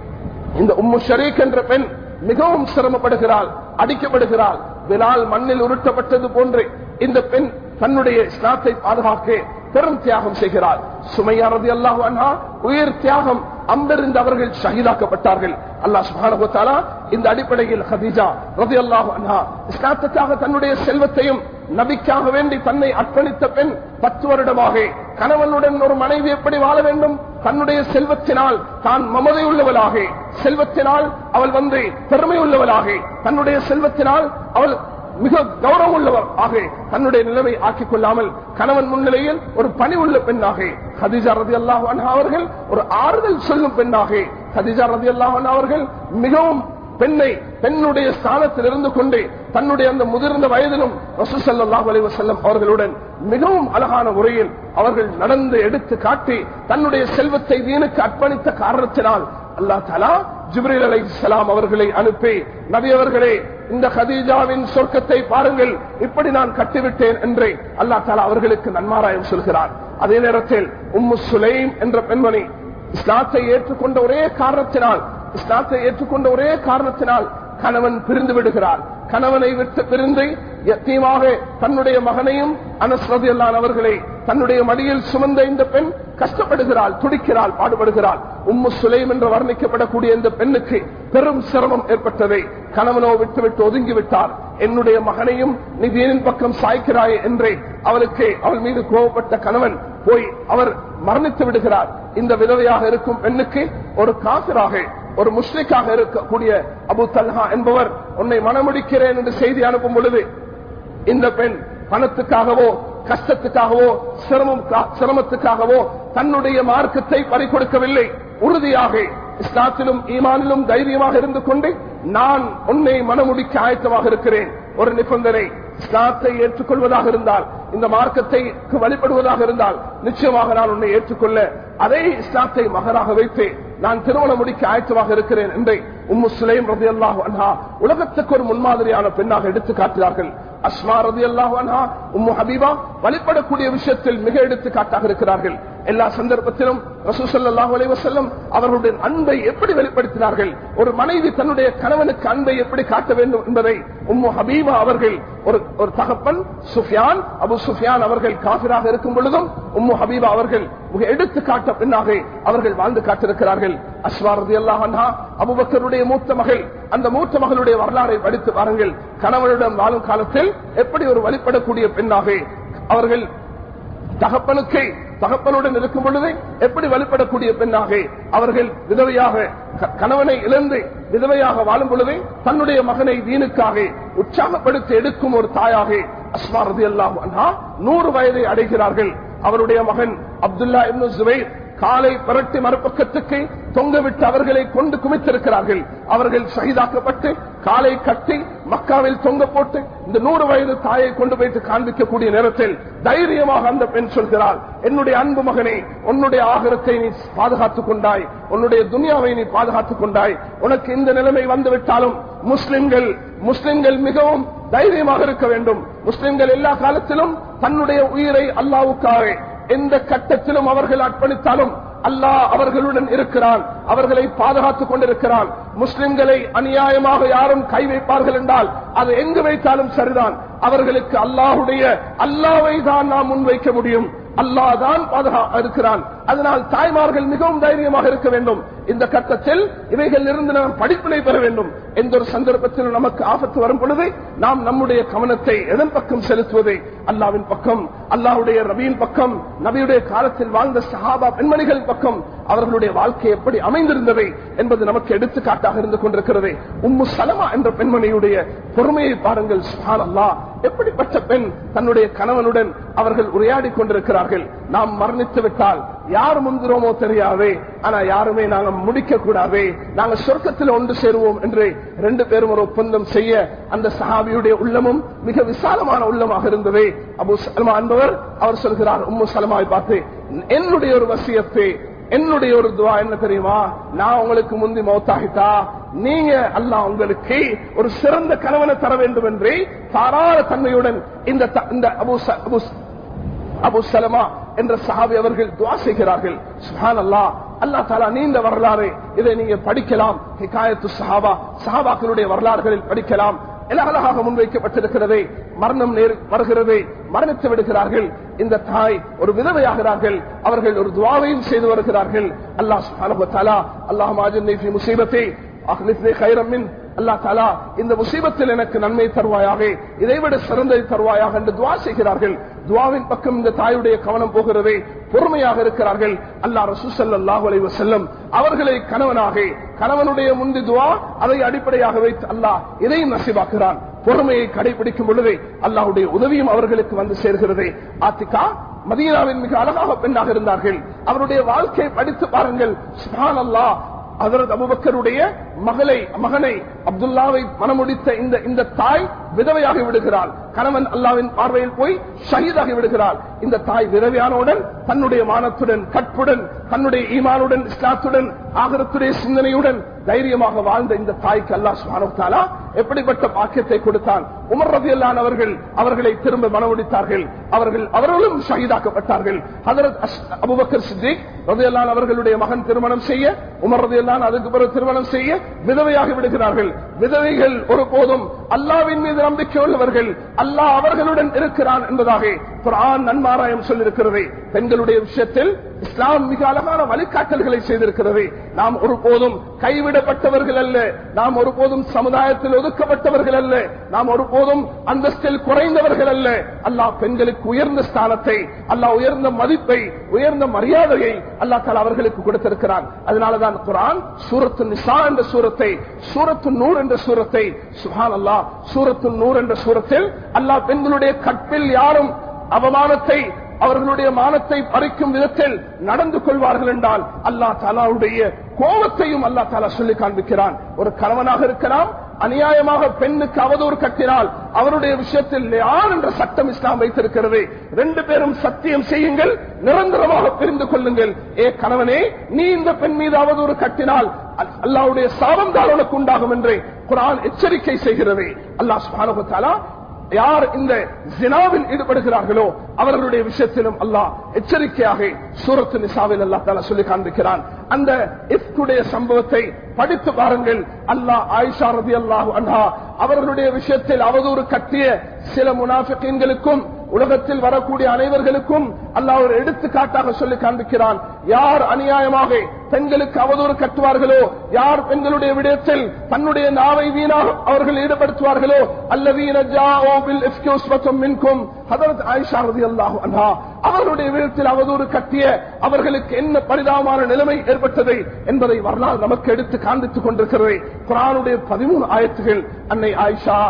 இந்த உம்மு ஷரீக் என்ற பெண் மிகவும் சிரமப்படுகிறாள் அடிக்கப்படுகிறாள் விலால் மண்ணில் உருட்டப்பட்டது போன்று இந்த பெண் தன்னுடைய இஸ்லாத்தை பாதுகாக்க பெரும் தியாகம் செய்கிறாள் சுமையாரதி அல்லாஹு அண்ணா உயிர் தியாகம் அம்பிருந்து அவர்கள் ஷஹீதாக்கப்பட்டார்கள் அல்லாஹ் சுபானகுத்தாலா இந்த அடிப்படையில் ஹதீஜா ரதி அல்லாஹு அண்ணா இஸ்லாத்துக்காக தன்னுடைய செல்வத்தையும் நபிக்காக வேண்டி தன்னை அர்ப்பணித்த பெண் பத்து வருடமாக கணவனுடன் ஒரு மனைவி எப்படி வாழ வேண்டும் தன்னுடைய செல்வத்தினால் தான் மமதை உள்ளவளாக செல்வத்தினால் அவள் வந்து பெருமை உள்ளவளாக தன்னுடைய செல்வத்தினால் அவள் மிக கௌரவம் உள்ளவர் ஆக தன்னுடைய நிலைமை ஆக்கிக் கொள்ளாமல் கணவன் முன்னிலையில் ஒரு பணி உள்ள பெண்ணாக ஹதிஜா ரதி அல்லாஹ் அவர்கள் ஒரு ஆறுதல் சொல்லும் பெண்ணாக ஹதிஜா ரதி அல்லாஹ் அவர்கள் மிகவும் பெண்ணை பெண்ணுடைய ஸ்தானத்தில் இருந்து கொண்டு தன்னுடைய அந்த முதிர்ந்த வயதிலும் ரசூசல்லாஹ் அலைவசல்லம் அவர்களுடன் மிகவும் அழகான முறையில் அவர்கள் நடந்து எடுத்து காட்டி தன்னுடைய செல்வத்தை வீணுக்கு அர்ப்பணித்த காரணத்தினால் அல்லா தலா ஜிப்ரீல் அலை இஸ்லாம் அவர்களை அனுப்பி நபி அவர்களே இந்த ஹதீஜாவின் சொர்க்கத்தை பாருங்கள் இப்படி நான் கட்டிவிட்டேன் என்று அல்லா தாலா அவர்களுக்கு நன்மாராயம் சொல்கிறார் அதே நேரத்தில் உம்மு சுலைம் என்ற பெண்மணி இஸ்லாத்தை ஏற்றுக்கொண்ட ஒரே காரணத்தினால் இஸ்லாத்தை ஏற்றுக்கொண்ட ஒரே காரணத்தினால் கணவன் பிரிந்து விடுகிறார் கணவனை விட்டு பிரிந்து எத்தீமாக தன்னுடைய மகனையும் அனஸ்ரதி அல்லான் அவர்களை தன்னுடைய மடியில் சுமந்த இந்த பெண் கஷ்டப்படுகிறாள் துடிக்கிறாள் பாடுபடுகிறாள் உம்மு சுலைம் என்று வர்ணிக்கப்படக்கூடிய இந்த பெண்ணுக்கு பெரும் சிரமம் ஏற்பட்டதை கணவனோ விட்டு விட்டு ஒதுங்கி விட்டார் என்னுடைய மகனையும் நீ தீனின் பக்கம் சாய்க்கிறாய் என்றே அவளுக்கு அவள் மீது கோவப்பட்ட கணவன் போய் அவர் மரணித்து விடுகிறார் இந்த விதவையாக இருக்கும் பெண்ணுக்கு ஒரு காசராக ஒரு முஸ்லிக்காக இருக்கக்கூடிய அபு தல்ஹா என்பவர் உன்னை மனமுடிக்கிறேன் என்று செய்தி அனுப்பும் பொழுது இந்த பெண் பணத்துக்காகவோ கஷ்டத்துக்காகவோ சிரமம் சிரமத்துக்காகவோ தன்னுடைய மார்க்கத்தை பறிகொடுக்கவில்லை உறுதியாக இஸ்லாத்திலும் ஈமானிலும் தைரியமாக இருந்து கொண்டு நான் உன்னை மனமுடிக்க ஆயத்தமாக இருக்கிறேன் ஒரு நிபந்தனை இஸ்லாத்தை ஏற்றுக்கொள்வதாக இருந்தால் இந்த மார்க்கத்தை வழிபடுவதாக இருந்தால் நிச்சயமாக நான் உன்னை ஏற்றுக்கொள்ள அதே இஸ்லாத்தை மகராக வைத்து நான் திருமணம் முடிக்க ஆயத்தமாக இருக்கிறேன் என்றை உம்மு சுலைம் ரதி அல்லாஹு அன்ஹா உலகத்துக்கு ஒரு முன்மாதிரியான பெண்ணாக எடுத்து காட்டுகிறார்கள் அஸ்மா ரதி அல்லாஹு அன்ஹா உம்மு ஹபீபா வழிபடக்கூடிய விஷயத்தில் மிக எடுத்துக்காட்டாக இருக்கிறார்கள் எல்லா சந்தர்ப்பத்திலும் ரசூசல்லாஹு அலைஹி வஸல்லம் அவர்களுடைய அன்பை எப்படி வெளிப்படுத்தினார்கள் ஒரு மனைவி தன்னுடைய கணவனுக்கு அன்பை எப்படி காட்ட வேண்டும் என்பதை உம்மு ஹபீபா அவர்கள் ஒரு ஒரு தகப்பன் சுஃபியான் அபு சுஃபியான் அவர்கள் காபிராக இருக்கும் பொழுதும் உம்மு ஹபீபா அவர்கள் மிக எடுத்து காட்ட பின்னாக அவர்கள் வாழ்ந்து காட்டிருக்கிறார்கள் அஸ்வாரதி அல்லாஹா அபுபக்கருடைய மூத்த மகள் அந்த மூத்த மகளுடைய வரலாறை படித்து பாருங்கள் கணவனிடம் வாழும் காலத்தில் எப்படி ஒரு வழிபடக்கூடிய பெண்ணாக அவர்கள் தகப்பனுக்கு தகப்பனுடன் இருக்கும் பொழுது எப்படி வழிபடக்கூடிய பெண்ணாக அவர்கள் விதவையாக கணவனை இழந்து விதவையாக வாழும் பொழுது தன்னுடைய மகனை தீனுக்காக உற்சாகப்படுத்தி எடுக்கும் ஒரு தாயாக அஸ்மா ரதி அல்லாஹ் நூறு வயதை அடைகிறார்கள் அவருடைய மகன் அப்துல்லா இப்னு ஜுபைர் காலை புரட்டி மறுபக்கத்துக்கு தொங்கவிட்டு அவர்களை கொண்டு குமித்திருக்கிறார்கள் அவர்கள் சகிதாக்கப்பட்டு காலை கட்டி மக்காவில் தொங்க போட்டு இந்த நூறு வயது தாயை கொண்டு போயிட்டு காண்பிக்கக்கூடிய நேரத்தில் தைரியமாக அந்த பெண் சொல்கிறாள் என்னுடைய அன்பு மகனே உன்னுடைய ஆகரத்தை நீ பாதுகாத்துக் கொண்டாய் உன்னுடைய துனியாவை நீ பாதுகாத்துக் கொண்டாய் உனக்கு இந்த நிலைமை வந்துவிட்டாலும் முஸ்லிம்கள் முஸ்லிம்கள் மிகவும் தைரியமாக இருக்க வேண்டும் முஸ்லிம்கள் எல்லா காலத்திலும் தன்னுடைய உயிரை அல்லாவுக்காக எந்த கட்டத்திலும் அவர்கள் அர்ப்பணித்தாலும் அல்லாஹ் அவர்களுடன் இருக்கிறான் அவர்களை பாதுகாத்துக் கொண்டிருக்கிறான் முஸ்லிம்களை அநியாயமாக யாரும் கை வைப்பார்கள் என்றால் அது எங்கு வைத்தாலும் சரிதான் அவர்களுக்கு அல்லாஹுடைய அல்லாவை தான் நாம் முன்வைக்க முடியும் அல்லாஹ் தான் பாதுகா இருக்கிறான் அதனால் தாய்மார்கள் மிகவும் தைரியமாக இருக்க வேண்டும் இந்த கட்டத்தில் இவைகள் இருந்து நாம் படிப்பினை பெற வேண்டும் எந்த ஒரு சந்தர்ப்பத்திலும் நமக்கு ஆபத்து வரும் பொழுது நாம் நம்முடைய கவனத்தை எதன் பக்கம் செலுத்துவதை அல்லாவின் பக்கம் அல்லாஹுடைய ரபியின் பக்கம் நபியுடைய காலத்தில் வாழ்ந்த சஹாபா பெண்மணிகள் பக்கம் அவர்களுடைய வாழ்க்கை எப்படி அமைந்திருந்தவை என்பது நமக்கு எடுத்துக்காட்டாக இருந்து கொண்டிருக்கிறது உம்மு சலமா என்ற பெண்மணியுடைய பொறுமையை பாருங்கள் சுஹான் அல்லா எப்படிப்பட்ட பெண் தன்னுடைய கணவனுடன் அவர்கள் உரையாடி கொண்டிருக்கிறார்கள் நாம் மரணித்து விட்டால் யார் முந்திரோமோ தெரியாது ஆனா யாருமே நாங்க முடிக்க கூடாது நாங்க சொர்க்கத்தில் ஒன்று சேருவோம் என்று ரெண்டு பேரும் ஒரு ஒப்பந்தம் செய்ய அந்த சஹாபியுடைய உள்ளமும் மிக விசாலமான உள்ளமாக இருந்தது அபு சலமா என்பவர் அவர் சொல்கிறார் உம்மு சலமாவை பார்த்து என்னுடைய ஒரு வசியத்தை என்னுடைய ஒரு துவா என்ன தெரியுமா நான் உங்களுக்கு முந்தி மௌத்தாகிட்டா நீங்க அல்லாஹ் உங்களுக்கு ஒரு சிறந்த கணவனை தர வேண்டும் என்று தாராள தன்மையுடன் இந்த இந்த அபு அபு அபு சலமா என்ற சஹாபி அவர்கள் துவா செய்கிறார்கள் சுஹான் அல்லா அல்லா தாலா நீண்ட வரலாறு இதை நீங்க படிக்கலாம் ஹிகாயத்து சஹாபா சஹாபாக்களுடைய வரலாறுகளில் படிக்கலாம் அழகாக முன்வைக்கப்பட்டிருக்கிறது மரணம் நேர் வருகிறது மரணித்து விடுகிறார்கள் இந்த தாய் ஒரு விதவையாகிறார்கள் அவர்கள் ஒரு துவாவையும் செய்து வருகிறார்கள் அல்லாஹ் அல்லாஹ் முசீபத்தை அல்லா தாலா இந்த முசீபத்தில் எனக்கு நன்மை தருவாயாக இதைவிட சிறந்ததை தருவாயாக என்று துவா செய்கிறார்கள் துவாவின் பக்கம் இந்த தாயுடைய கவனம் போகிறது பொறுமையாக இருக்கிறார்கள் அல்லா ரசூசல்லாஹு அலைஹி வஸல்லம் அவர்களை கணவனாக கணவனுடைய முந்தி துவா அதை அடிப்படையாக வைத்து அல்லாஹ் இதையும் நசிவாக்குகிறான் பொறுமையை கடைபிடிக்கும் பொழுது அல்லாஹுடைய உதவியும் அவர்களுக்கு வந்து சேர்கிறது ஆத்திகா மதீனாவின் மிக அழகாக பெண்ணாக இருந்தார்கள் அவருடைய வாழ்க்கையை படித்து பாருங்கள் சுபான் அல்லாஹ் அதரத் அபுபக்கருடைய மகளை மகனை அப்துல்லாவை மனமுடித்த இந்த இந்த தாய் விதவையாகி விடுகிறாள் கணவன் அல்லாவின் பார்வையில் போய் ஷஹீதாகி விடுகிறாள் இந்த தாய் விதவையானவுடன் தன்னுடைய மானத்துடன் கற்புடன் தன்னுடைய ஈமானுடன் இஸ்லாத்துடன் ஆகரத்துடைய சிந்தனையுடன் தைரியமாக வாழ்ந்த இந்த தாய்க்கு அல்லா சுபானுத்தாலா எப்படிப்பட்ட பாக்கியத்தை கொடுத்தான் உமர் ரபியல்லான் அவர்கள் அவர்களை திரும்ப மனமுடித்தார்கள் அவர்கள் அவர்களும் ஷஹீதாக்கப்பட்டார்கள் ஹதரத் அபுபக்கர் சித்திக் ரபியல்லான் அவர்களுடைய மகன் திருமணம் செய்ய உமர் ரபியல்லான் அதுக்கு பிறகு திருமணம் செய்ய விதவையாகி விடுகிறார்கள் விதவைகள் ஒருபோதும் அல்லாவின் மீது நம்பிக்கை உள்ளவர்கள் அல்லாஹ் அவர்களுடன் இருக்கிறான் என்பதாக குரான் நன்மாராயம் சொல்லிருக்கிறது பெண்களுடைய விஷயத்தில் இஸ்லாம் மிக அழகான வழிகாட்டல்களை செய்திருக்கிறது நாம் ஒருபோதும் கைவிடப்பட்டவர்கள் அல்ல நாம் ஒருபோதும் சமுதாயத்தில் ஒதுக்கப்பட்டவர்கள் அல்ல நாம் ஒருபோதும் அந்தஸ்தில் குறைந்தவர்கள் அல்ல அல்லாஹ் பெண்களுக்கு உயர்ந்த ஸ்தானத்தை அல்லாஹ் உயர்ந்த மதிப்பை உயர்ந்த மரியாதையை அல்லாஹ் தால அவர்களுக்கு கொடுத்திருக்கிறான் அதனாலதான் குரான் சூரத்து நிசா என்ற சூரத்தை சூரத்து நூர் என்ற சூரத்தை சுஹான் அல்லாஹ் சூரத்து நூர் என்ற சூரத்தில் அல்லாஹ் பெண்களுடைய கற்பில் யாரும் அவமானத்தை அவர்களுடைய மானத்தை பறிக்கும் விதத்தில் நடந்து கொள்வார்கள் என்றால் அல்லாஹ் தாலாவுடைய கோபத்தையும் அல்லா தாலா சொல்லி காண்பிக்கிறான் ஒரு கணவனாக இருக்கலாம் அநியாயமாக பெண்ணுக்கு அவதூறு கட்டினால் அவருடைய விஷயத்தில் யார் என்ற சட்டம் இஸ்லாம் வைத்திருக்கிறது ரெண்டு பேரும் சத்தியம் செய்யுங்கள் நிரந்தரமாக பிரிந்து கொள்ளுங்கள் ஏ கணவனே நீ இந்த பெண் மீது அவதூறு கட்டினால் அல்லாவுடைய சாபம் தான் உனக்கு உண்டாகும் என்று குரான் எச்சரிக்கை செய்கிறது அல்லாஹ் சுபானு தாலா யார் இந்த ஜினாவில் ஈடுபடுகிறார்களோ அவர்களுடைய விஷயத்திலும் அல்லாஹ் எச்சரிக்கையாக சூரத்து நிசாவில் அல்லா தாலா சொல்லி காண்பிக்கிறான் அந்த இஃப்குடைய சம்பவத்தை படித்து பாருங்கள் அல்லாஹ் ஆயிஷா ரதி அல்லாஹு அன்ஹா அவர்களுடைய விஷயத்தில் அவதூறு கட்டிய சில முனாஃபிகளுக்கும் உலகத்தில் வரக்கூடிய அனைவர்களுக்கும் அல்லாஹ் ஒரு எடுத்துக்காட்டாக சொல்லி காண்பிக்கிறான் யார் அநியாயமாக பெண்களுக்கு அவதூறு கட்டுவார்களோ யார் பெண்களுடைய விடயத்தில் தன்னுடைய நாவை வீணாக அவர்கள் ஈடுபடுத்துவார்களோ அல்லவீனும் அவர்களுடைய விடத்தில் அவதூறு கட்டிய அவர்களுக்கு என்ன பரிதாபமான நிலைமை ஏற்பட்டது என்பதை வரலாறு நமக்கு எடுத்து காண்பித்துக் கொண்டிருக்கிறது குரானுடைய பதிமூணு ஆயத்துகள் அன்னை ஆயிஷா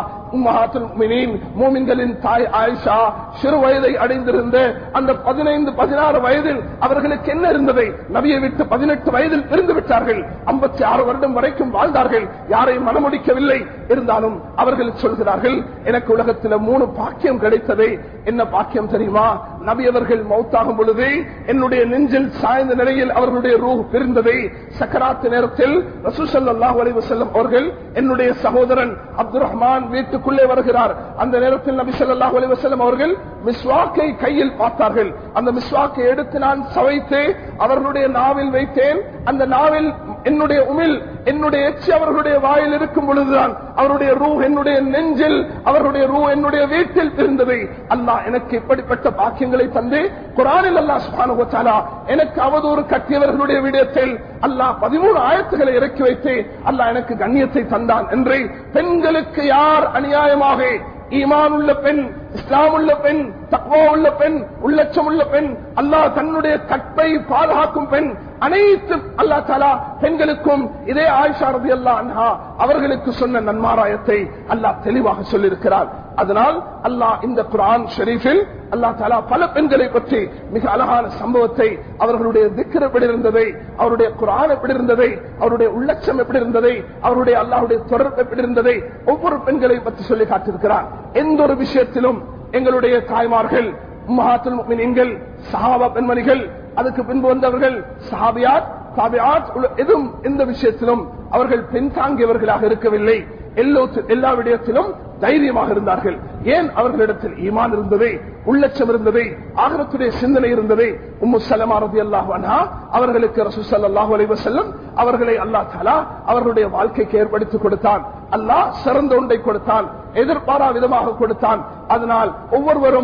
மோமின்களின் தாய் ஆயிஷா சிறு வயதை அடைந்திருந்த அந்த பதினைந்து பதினாறு வயதில் அவர்களுக்கு என்ன இருந்ததை நபியை விட்டு பதினெட்டு வயதில் இருந்து விட்டார்கள் ஐம்பத்தி ஆறு வருடம் வரைக்கும் வாழ்ந்தார்கள் யாரையும் மனமுடிக்கவில்லை இருந்தாலும் அவர்கள் சொல்கிறார்கள் எனக்கு உலகத்தில் மூணு பாக்கியம் கிடைத்தது என்ன பாக்கியம் தெரியுமா நபி அவர்கள் மௌத்தாகும் பொழுது என்னுடைய நெஞ்சில் சாய்ந்த நிலையில் அவர்களுடைய ரூ பிரிந்ததை சக்கராத்து நேரத்தில் ரசூசல்லாஹ் அலைவசல்லம் அவர்கள் என்னுடைய சகோதரன் அப்துல் ரஹ்மான் வீட்டுக்குள்ளே வருகிறார் அந்த நேரத்தில் நபி சொல்லாஹ் அலைவசல்லம் அவர்கள் மிஸ்வாக்கை கையில் பார்த்தார்கள் அந்த மிஸ்வாக்கை எடுத்து நான் சவைத்து அவர்களுடைய நாவில் வைத்தேன் அந்த நாவில் என்னுடைய உமிழ் என்னுடைய எச்சி அவர்களுடைய வாயில் இருக்கும் பொழுதுதான் அவருடைய ரூ என்னுடைய நெஞ்சில் அவர்களுடைய ரூ என்னுடைய வீட்டில் இருந்தது அல்லாஹ் எனக்கு இப்படிப்பட்ட பாக்கியங்களை தந்து குரானில் அல்லாஹ் சுபானுகத்தாலா எனக்கு அவதூறு கட்டியவர்களுடைய விடயத்தில் அல்லாஹ் பதிமூணு ஆயத்துகளை இறக்கி வைத்து அல்லாஹ் எனக்கு கண்ணியத்தை தந்தான் என்று பெண்களுக்கு யார் அநியாயமாக ஈமான் உள்ள பெண் இஸ்லாம் உள்ள பெண் தக்வா உள்ள பெண் உள்ளச்சம் உள்ள பெண் அல்லாஹ் தன்னுடைய கற்பை பாதுகாக்கும் பெண் அனைத்து அல்லா தாலா பெண்களுக்கும் இதே ஆயிஷா ரதி அல்லா அன்ஹா அவர்களுக்கு சொன்ன நன்மாராயத்தை அல்லாஹ் தெளிவாக சொல்லியிருக்கிறார் அதனால் அல்லாஹ் இந்த குரான் ஷெரீஃபில் அல்லா தாலா பல பெண்களை பற்றி மிக அழகான சம்பவத்தை அவர்களுடைய திக்கர் எப்படி இருந்ததை அவருடைய குரான் எப்படி இருந்ததை அவருடைய உள்ளச்சம் எப்படி இருந்ததை அவருடைய அல்லாஹுடைய தொடர்பு எப்படி இருந்ததை ஒவ்வொரு பெண்களை பற்றி சொல்லி காட்டியிருக்கிறார் எந்த ஒரு விஷயத்திலும் எங்களுடைய தாய்மார்கள் மகாத்துல் சஹாபா பெண்மணிகள் அதுக்கு பின்பு வந்தவர்கள் சஹாபியாத் சாபியாத் எதுவும் எந்த விஷயத்திலும் அவர்கள் பின்தாங்கியவர்களாக இருக்கவில்லை எல்லா விடயத்திலும் தைரியமாக இருந்தார்கள் ஏன் அவர்களிடத்தில் ஈமான் இருந்தது உள்ளச்சம் இருந்தது ஆகரத்துடைய சிந்தனை இருந்தது உம்மு சலமா ரதி அல்லாஹ் அவர்களுக்கு ரசூ சல்லாஹூ அலைவ செல்லம் அவர்களை அல்லா தாலா அவர்களுடைய வாழ்க்கைக்கு ஏற்படுத்தி கொடுத்தான் அல்லாஹ் சிறந்த ஒன்றை கொடுத்தான் எதிர்பாரா விதமாக கொடுத்தான் அதனால் ஒவ்வொருவரும்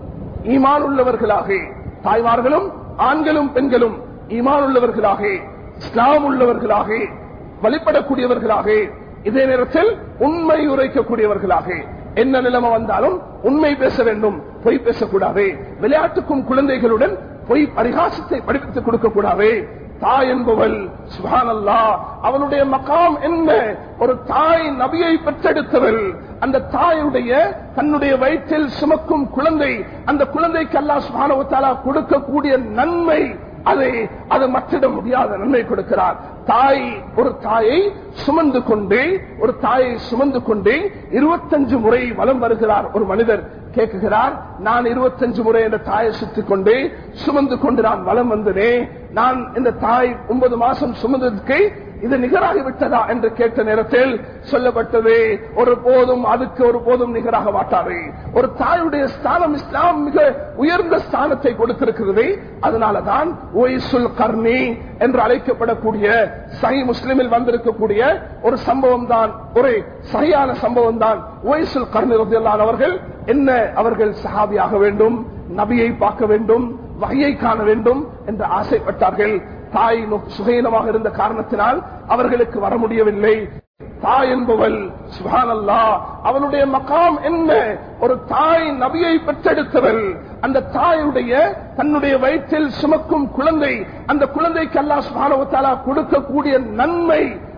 ஈமான் உள்ளவர்களாக தாய்மார்களும் ஆண்களும் பெண்களும் ஈமான் உள்ளவர்களாக இஸ்லாம் உள்ளவர்களாக வழிபடக்கூடியவர்களாக இதே நேரத்தில் உண்மை உரைக்கக்கூடியவர்களாக என்ன நிலைமை வந்தாலும் உண்மை பேச வேண்டும் பொய் பேசக்கூடாது விளையாட்டுக்கும் குழந்தைகளுடன் பொய் பரிகாசத்தை படிப்பித்துக் கொடுக்கக்கூடாது தாய் என்பவள் சுபானல்லா அவனுடைய மகாம் என்ன ஒரு தாய் நபியை பெற்றெடுத்தவள் அந்த தாயுடைய தன்னுடைய வயிற்றில் சுமக்கும் குழந்தை அந்த குழந்தைக்கு அல்லா சுபானவத்தாலா கொடுக்கக்கூடிய நன்மை அதை அது மற்றிட முடியாத நன்மை கொடுக்கிறார் தாய் ஒரு தாயை சுமந்து கொண்டு ஒரு தாயை சுமந்து கொண்டு இருபத்தஞ்சு முறை வலம் வருகிறார் ஒரு மனிதர் கேட்குகிறார் நான் இருபத்தஞ்சு முறை என்ற தாயை சுத்திக் கொண்டு சுமந்து கொண்டு நான் வலம் வந்தனே நான் இந்த தாய் ஒன்பது மாசம் சுமந்ததுக்கு இது நிகராகி விட்டதா என்று கேட்ட நேரத்தில் சொல்லப்பட்டது ஒரு போதும் அதுக்கு ஒரு போதும் நிகராக மாட்டாரு ஒரு தாயுடைய ஸ்தானம் இஸ்லாம் மிக உயர்ந்த ஸ்தானத்தை கொடுத்திருக்கிறது அதனாலதான் ஒய்சுல் கர்ணி என்று அழைக்கப்படக்கூடிய சஹி முஸ்லிமில் வந்திருக்கக்கூடிய ஒரு சம்பவம் தான் ஒரு சரியான சம்பவம் தான் ஒய்சுல் கர்ணி ரத்தியல்லான் அவர்கள் என்ன அவர்கள் சஹாபியாக வேண்டும் நபியை பார்க்க வேண்டும் வகையை காண வேண்டும் என்று ஆசைப்பட்டார்கள் தாய் சுகையினமாக இருந்த காரணத்தினால் அவர்களுக்கு வர முடியவில்லை தாய் என்பவள் சுபானல்லா அவனுடைய மகாம் என்ன ஒரு தாய் நபியை பெற்றெடுத்தவள் அந்த தாயுடைய தன்னுடைய வயிற்றில் சுமக்கும் குழந்தை அந்த குழந்தைக்கு அல்லா சுபானவத்தாலா கொடுக்கக்கூடிய நன்மை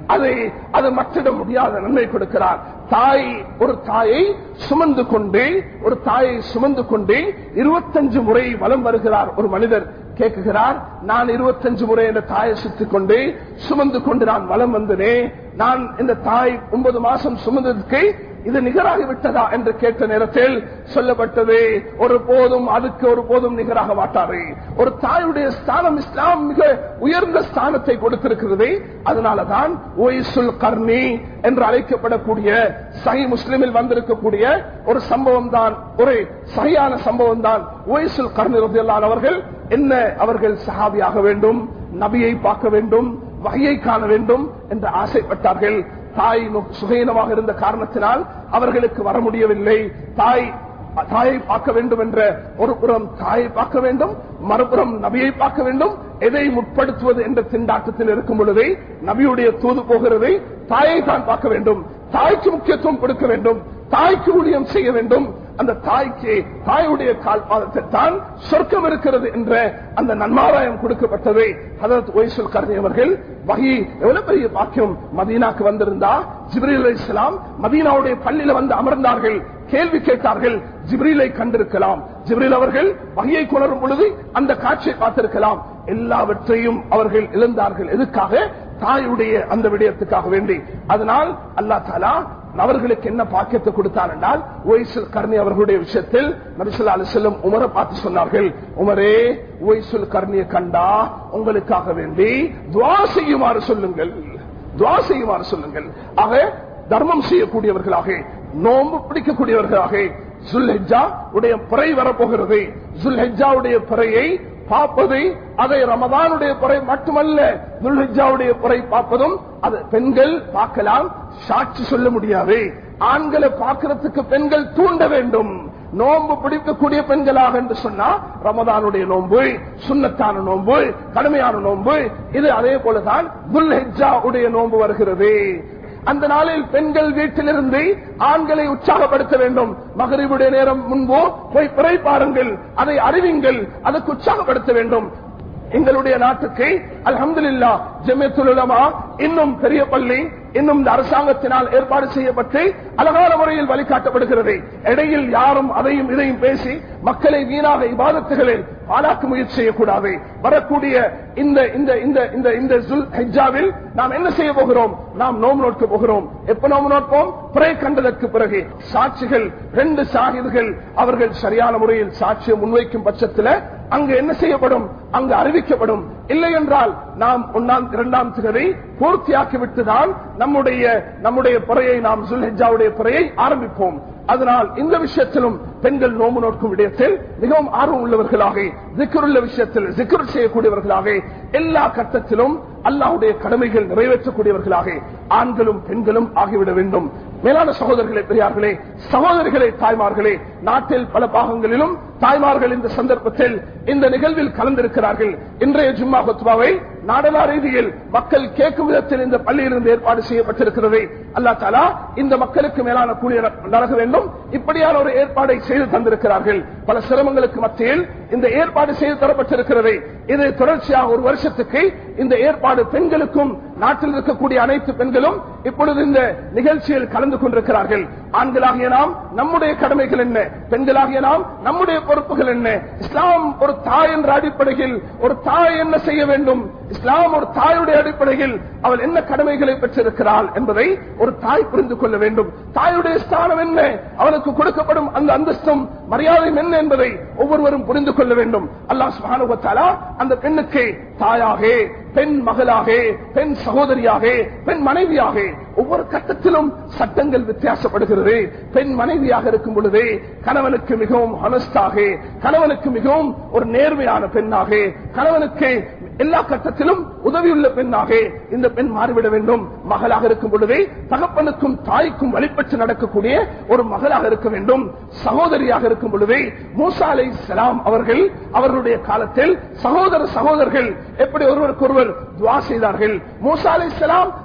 அதை அது மற்றிட முடியாத நன்மை கொடுக்கிறார் தாய் ஒரு தாயை சுமந்து கொண்டு ஒரு தாயை சுமந்து கொண்டு இருபத்தஞ்சு முறை வலம் வருகிறார் ஒரு மனிதர் கேட்குகிறார் நான் இருபத்தஞ்சு முறை என்ற தாயை சுத்திக் கொண்டு சுமந்து கொண்டு நான் வலம் வந்தனே நான் இந்த தாய் ஒன்பது மாசம் சுமந்ததுக்கு இது நிகராகி விட்டதா என்று கேட்ட நேரத்தில் சொல்லப்பட்டது ஒரு போதும் அதுக்கு ஒரு போதும் நிகராக மாட்டாரு ஒரு தாயுடைய ஸ்தானம் இஸ்லாம் மிக உயர்ந்த ஸ்தானத்தை கொடுத்திருக்கிறது அதனாலதான் ஒய்சுல் கர்ணி என்று அழைக்கப்படக்கூடிய சஹி முஸ்லிமில் வந்திருக்கக்கூடிய ஒரு சம்பவம் தான் ஒரு சரியான சம்பவம் தான் ஒய்சுல் கர்ணி ரதியல்லான் அவர்கள் என்ன அவர்கள் சஹாபியாக வேண்டும் நபியை பார்க்க வேண்டும் வகையை காண வேண்டும் என்று ஆசைப்பட்டார்கள் தாய் சுகையினமாக இருந்த காரணத்தினால் அவர்களுக்கு வர முடியவில்லை தாய் தாயை பார்க்க வேண்டும் என்ற ஒரு புறம் தாயை பார்க்க வேண்டும் மறுபுறம் நபியை பார்க்க வேண்டும் எதை முற்படுத்துவது என்ற திண்டாட்டத்தில் இருக்கும் பொழுதே நபியுடைய தூது போகிறது தாயை தான் பார்க்க வேண்டும் தாய்க்கு முக்கியத்துவம் கொடுக்க வேண்டும் தாய்க்கு ஊழியம் செய்ய வேண்டும் அந்த தாய்க்கு தாயுடைய கால் பாதத்தை தான் சொர்க்கம் இருக்கிறது என்ற அந்த நன்மாராயம் கொடுக்கப்பட்டது ஹதரத் ஒய்சுல் கர்ணி அவர்கள் வகி எவ்வளவு பெரிய பாக்கியம் மதீனாக்கு வந்திருந்தா ஜிப்ரீல் அலி இஸ்லாம் மதீனாவுடைய பள்ளியில வந்து அமர்ந்தார்கள் கேள்வி கேட்டார்கள் ஜிப்ரீலை கண்டிருக்கலாம் ஜிப்ரீல் அவர்கள் வகையை கொணரும் பொழுது அந்த காட்சியை பார்த்திருக்கலாம் எல்லாவற்றையும் அவர்கள் இழந்தார்கள் எதுக்காக தாயுடைய அந்த விடயத்துக்காக வேண்டி அதனால் அல்லா தாலா அவர்களுக்கு என்ன பாக்கியத்தை கொடுத்தார் என்றால் ஒய்சுல் கர்ணி அவர்களுடைய விஷயத்தில் நபிசுல்லா அலிசல்லம் உமரை பார்த்து சொன்னார்கள் உமரே ஒய்சுல் கர்ணியை கண்டா உங்களுக்காக வேண்டி துவா செய்யுமாறு சொல்லுங்கள் துவா செய்யுமாறு சொல்லுங்கள் ஆக தர்மம் செய்யக்கூடியவர்களாக நோன்பு பிடிக்கக்கூடியவர்களாக ஜுல்ஹெஜா உடைய பிறை வரப்போகிறது ஜுல்ஹெஜாவுடைய பிறையை பார்ப்பதை அதை ரமதானுடைய பிறை மட்டுமல்ல துல்ஹிஜாவுடைய பிறை பார்ப்பதும் அது பெண்கள் பார்க்கலாம் சாட்சி சொல்ல முடியாது ஆண்களை பார்க்கறதுக்கு பெண்கள் தூண்ட வேண்டும் நோன்பு பிடிக்கக்கூடிய பெண்களாக என்று சொன்னா ரமதானுடைய நோன்பு சுண்ணத்தான நோன்பு கடுமையான நோன்பு இது அதே போலதான் துல்ஹெஜா உடைய நோன்பு வருகிறது அந்த நாளில் பெண்கள் வீட்டிலிருந்து ஆண்களை உற்சாகப்படுத்த வேண்டும் மகரிவுடைய நேரம் முன்போ போய் பிறை பாருங்கள் அதை அறிவிங்கள் அதற்கு உற்சாகப்படுத்த வேண்டும் எங்களுடைய நாட்டுக்கு அல்ஹம்துலில்லா ஜெமியத்துலமா இன்னும் பெரிய பள்ளி இன்னும் இந்த அரசாங்கத்தினால் ஏற்பாடு செய்யப்பட்டு அழகான முறையில் வழிகாட்டப்படுகிறது இடையில் யாரும் அதையும் இதையும் பேசி மக்களை வீணாக இபாதத்துகளில் பாலாக்க முயற்சி செய்யக்கூடாது வரக்கூடிய இந்த இந்த இந்த இந்த இந்த ஜுல் ஹெஜ்ஜாவில் நாம் என்ன செய்ய போகிறோம் நாம் நோம்பு நோக்க போகிறோம் எப்ப நோம்பு நோட்போம் பிறை கண்டதற்கு பிறகு சாட்சிகள் ரெண்டு சாகிதுகள் அவர்கள் சரியான முறையில் சாட்சியை முன்வைக்கும் பட்சத்தில் அங்கு என்ன செய்யப்படும் அங்கு அறிவிக்கப்படும் இல்லை என்றால் நாம் ஒன்னாம் இரண்டாம் திகதை பூர்த்தியாக்கி விட்டுதான் நம்முடைய நம்முடைய பிறையை நாம் சுல்ஹெஜாவுடைய பிறையை ஆரம்பிப்போம் அதனால் இந்த விஷயத்திலும் பெண்கள் நோம்பு நோக்கும் விடயத்தில் மிகவும் ஆர்வம் உள்ளவர்களாக ஜிக்கருள்ள விஷயத்தில் ஜிக்கர் செய்யக்கூடியவர்களாக எல்லா கட்டத்திலும் அல்லாஹுடைய கடமைகள் நிறைவேற்றக்கூடியவர்களாக ஆண்களும் பெண்களும் ஆகிவிட வேண்டும் மேலான சகோதரர்களே பெரியார்களே சகோதரிகளே தாய்மார்களே நாட்டில் பல பாகங்களிலும் தாய்மார்கள் இந்த சந்தர்ப்பத்தில் இந்த நிகழ்வில் கலந்திருக்கிறார்கள் இன்றைய ஜும்மா கொத்வாவை நாடலா ரீதியில் மக்கள் கேட்கும் விதத்தில் இந்த பள்ளியிலிருந்து ஏற்பாடு செய்யப்பட்டிருக்கிறது அல்லா தாலா இந்த மக்களுக்கு மேலான கூலி நடக்க வேண்டும் இப்படியான ஒரு ஏற்பாடை செய்து தந்திருக்கிறார்கள் பல சிரமங்களுக்கு மத்தியில் இந்த ஏற்பாடு செய்து தரப்பட்டிருக்கிறது இது தொடர்ச்சியாக ஒரு வருஷத்துக்கு இந்த ஏற்பாடு பெண்களுக்கும் நாட்டில் இருக்கக்கூடிய அனைத்து பெண்களும் இப்பொழுது இந்த நிகழ்ச்சியில் கலந்து கொண்டிருக்கிறார்கள் ஆண்களாகிய நாம் நம்முடைய கடமைகள் என்ன பெண்களாகிய நாம் நம்முடைய பொறுப்புகள் என்ன இஸ்லாம் ஒரு தாய் என்ற அடிப்படையில் ஒரு தாய் என்ன செய்ய வேண்டும் இஸ்லாம் ஒரு தாயுடைய அடிப்படையில் அவள் என்ன கடமைகளை பெற்றிருக்கிறாள் என்பதை ஒரு தாய் புரிந்து கொள்ள வேண்டும் தாயுடைய ஸ்தானம் என்ன அவனுக்கு கொடுக்கப்படும் அந்த அந்தஸ்தும் மரியாதையும் என்ன என்பதை ஒவ்வொருவரும் புரிந்து கொள்ள வேண்டும் அல்லாஹ் சுபானுவத்தாலா அந்த பெண்ணுக்கு தாயாக பெண் மகளாக பெண் சகோதரியாக பெண் மனைவியாக ஒவ்வொரு கட்டத்திலும் சட்டங்கள் வித்தியாசப்படுகிறது பெண் மனைவியாக இருக்கும் பொழுது கணவனுக்கு மிகவும் ஹனஸ்டாக கணவனுக்கு மிகவும் ஒரு நேர்மையான பெண்ணாக கணவனுக்கு எல்லா கட்டத்திலும் உதவியுள்ள பெண்ணாக இந்த பெண் மாறிவிட வேண்டும் மகளாக இருக்கும் பொழுதே தகப்பனுக்கும் தாய்க்கும் வழிபட்டு நடக்கக்கூடிய ஒரு மகளாக இருக்க வேண்டும் சகோதரியாக இருக்கும் பொழுதே மூசா அலை சலாம் அவர்கள் அவர்களுடைய காலத்தில் சகோதர சகோதரர்கள் எப்படி ஒருவருக்கு ஒருவர் துவா செய்தார்கள் மூசா அலை சலாம்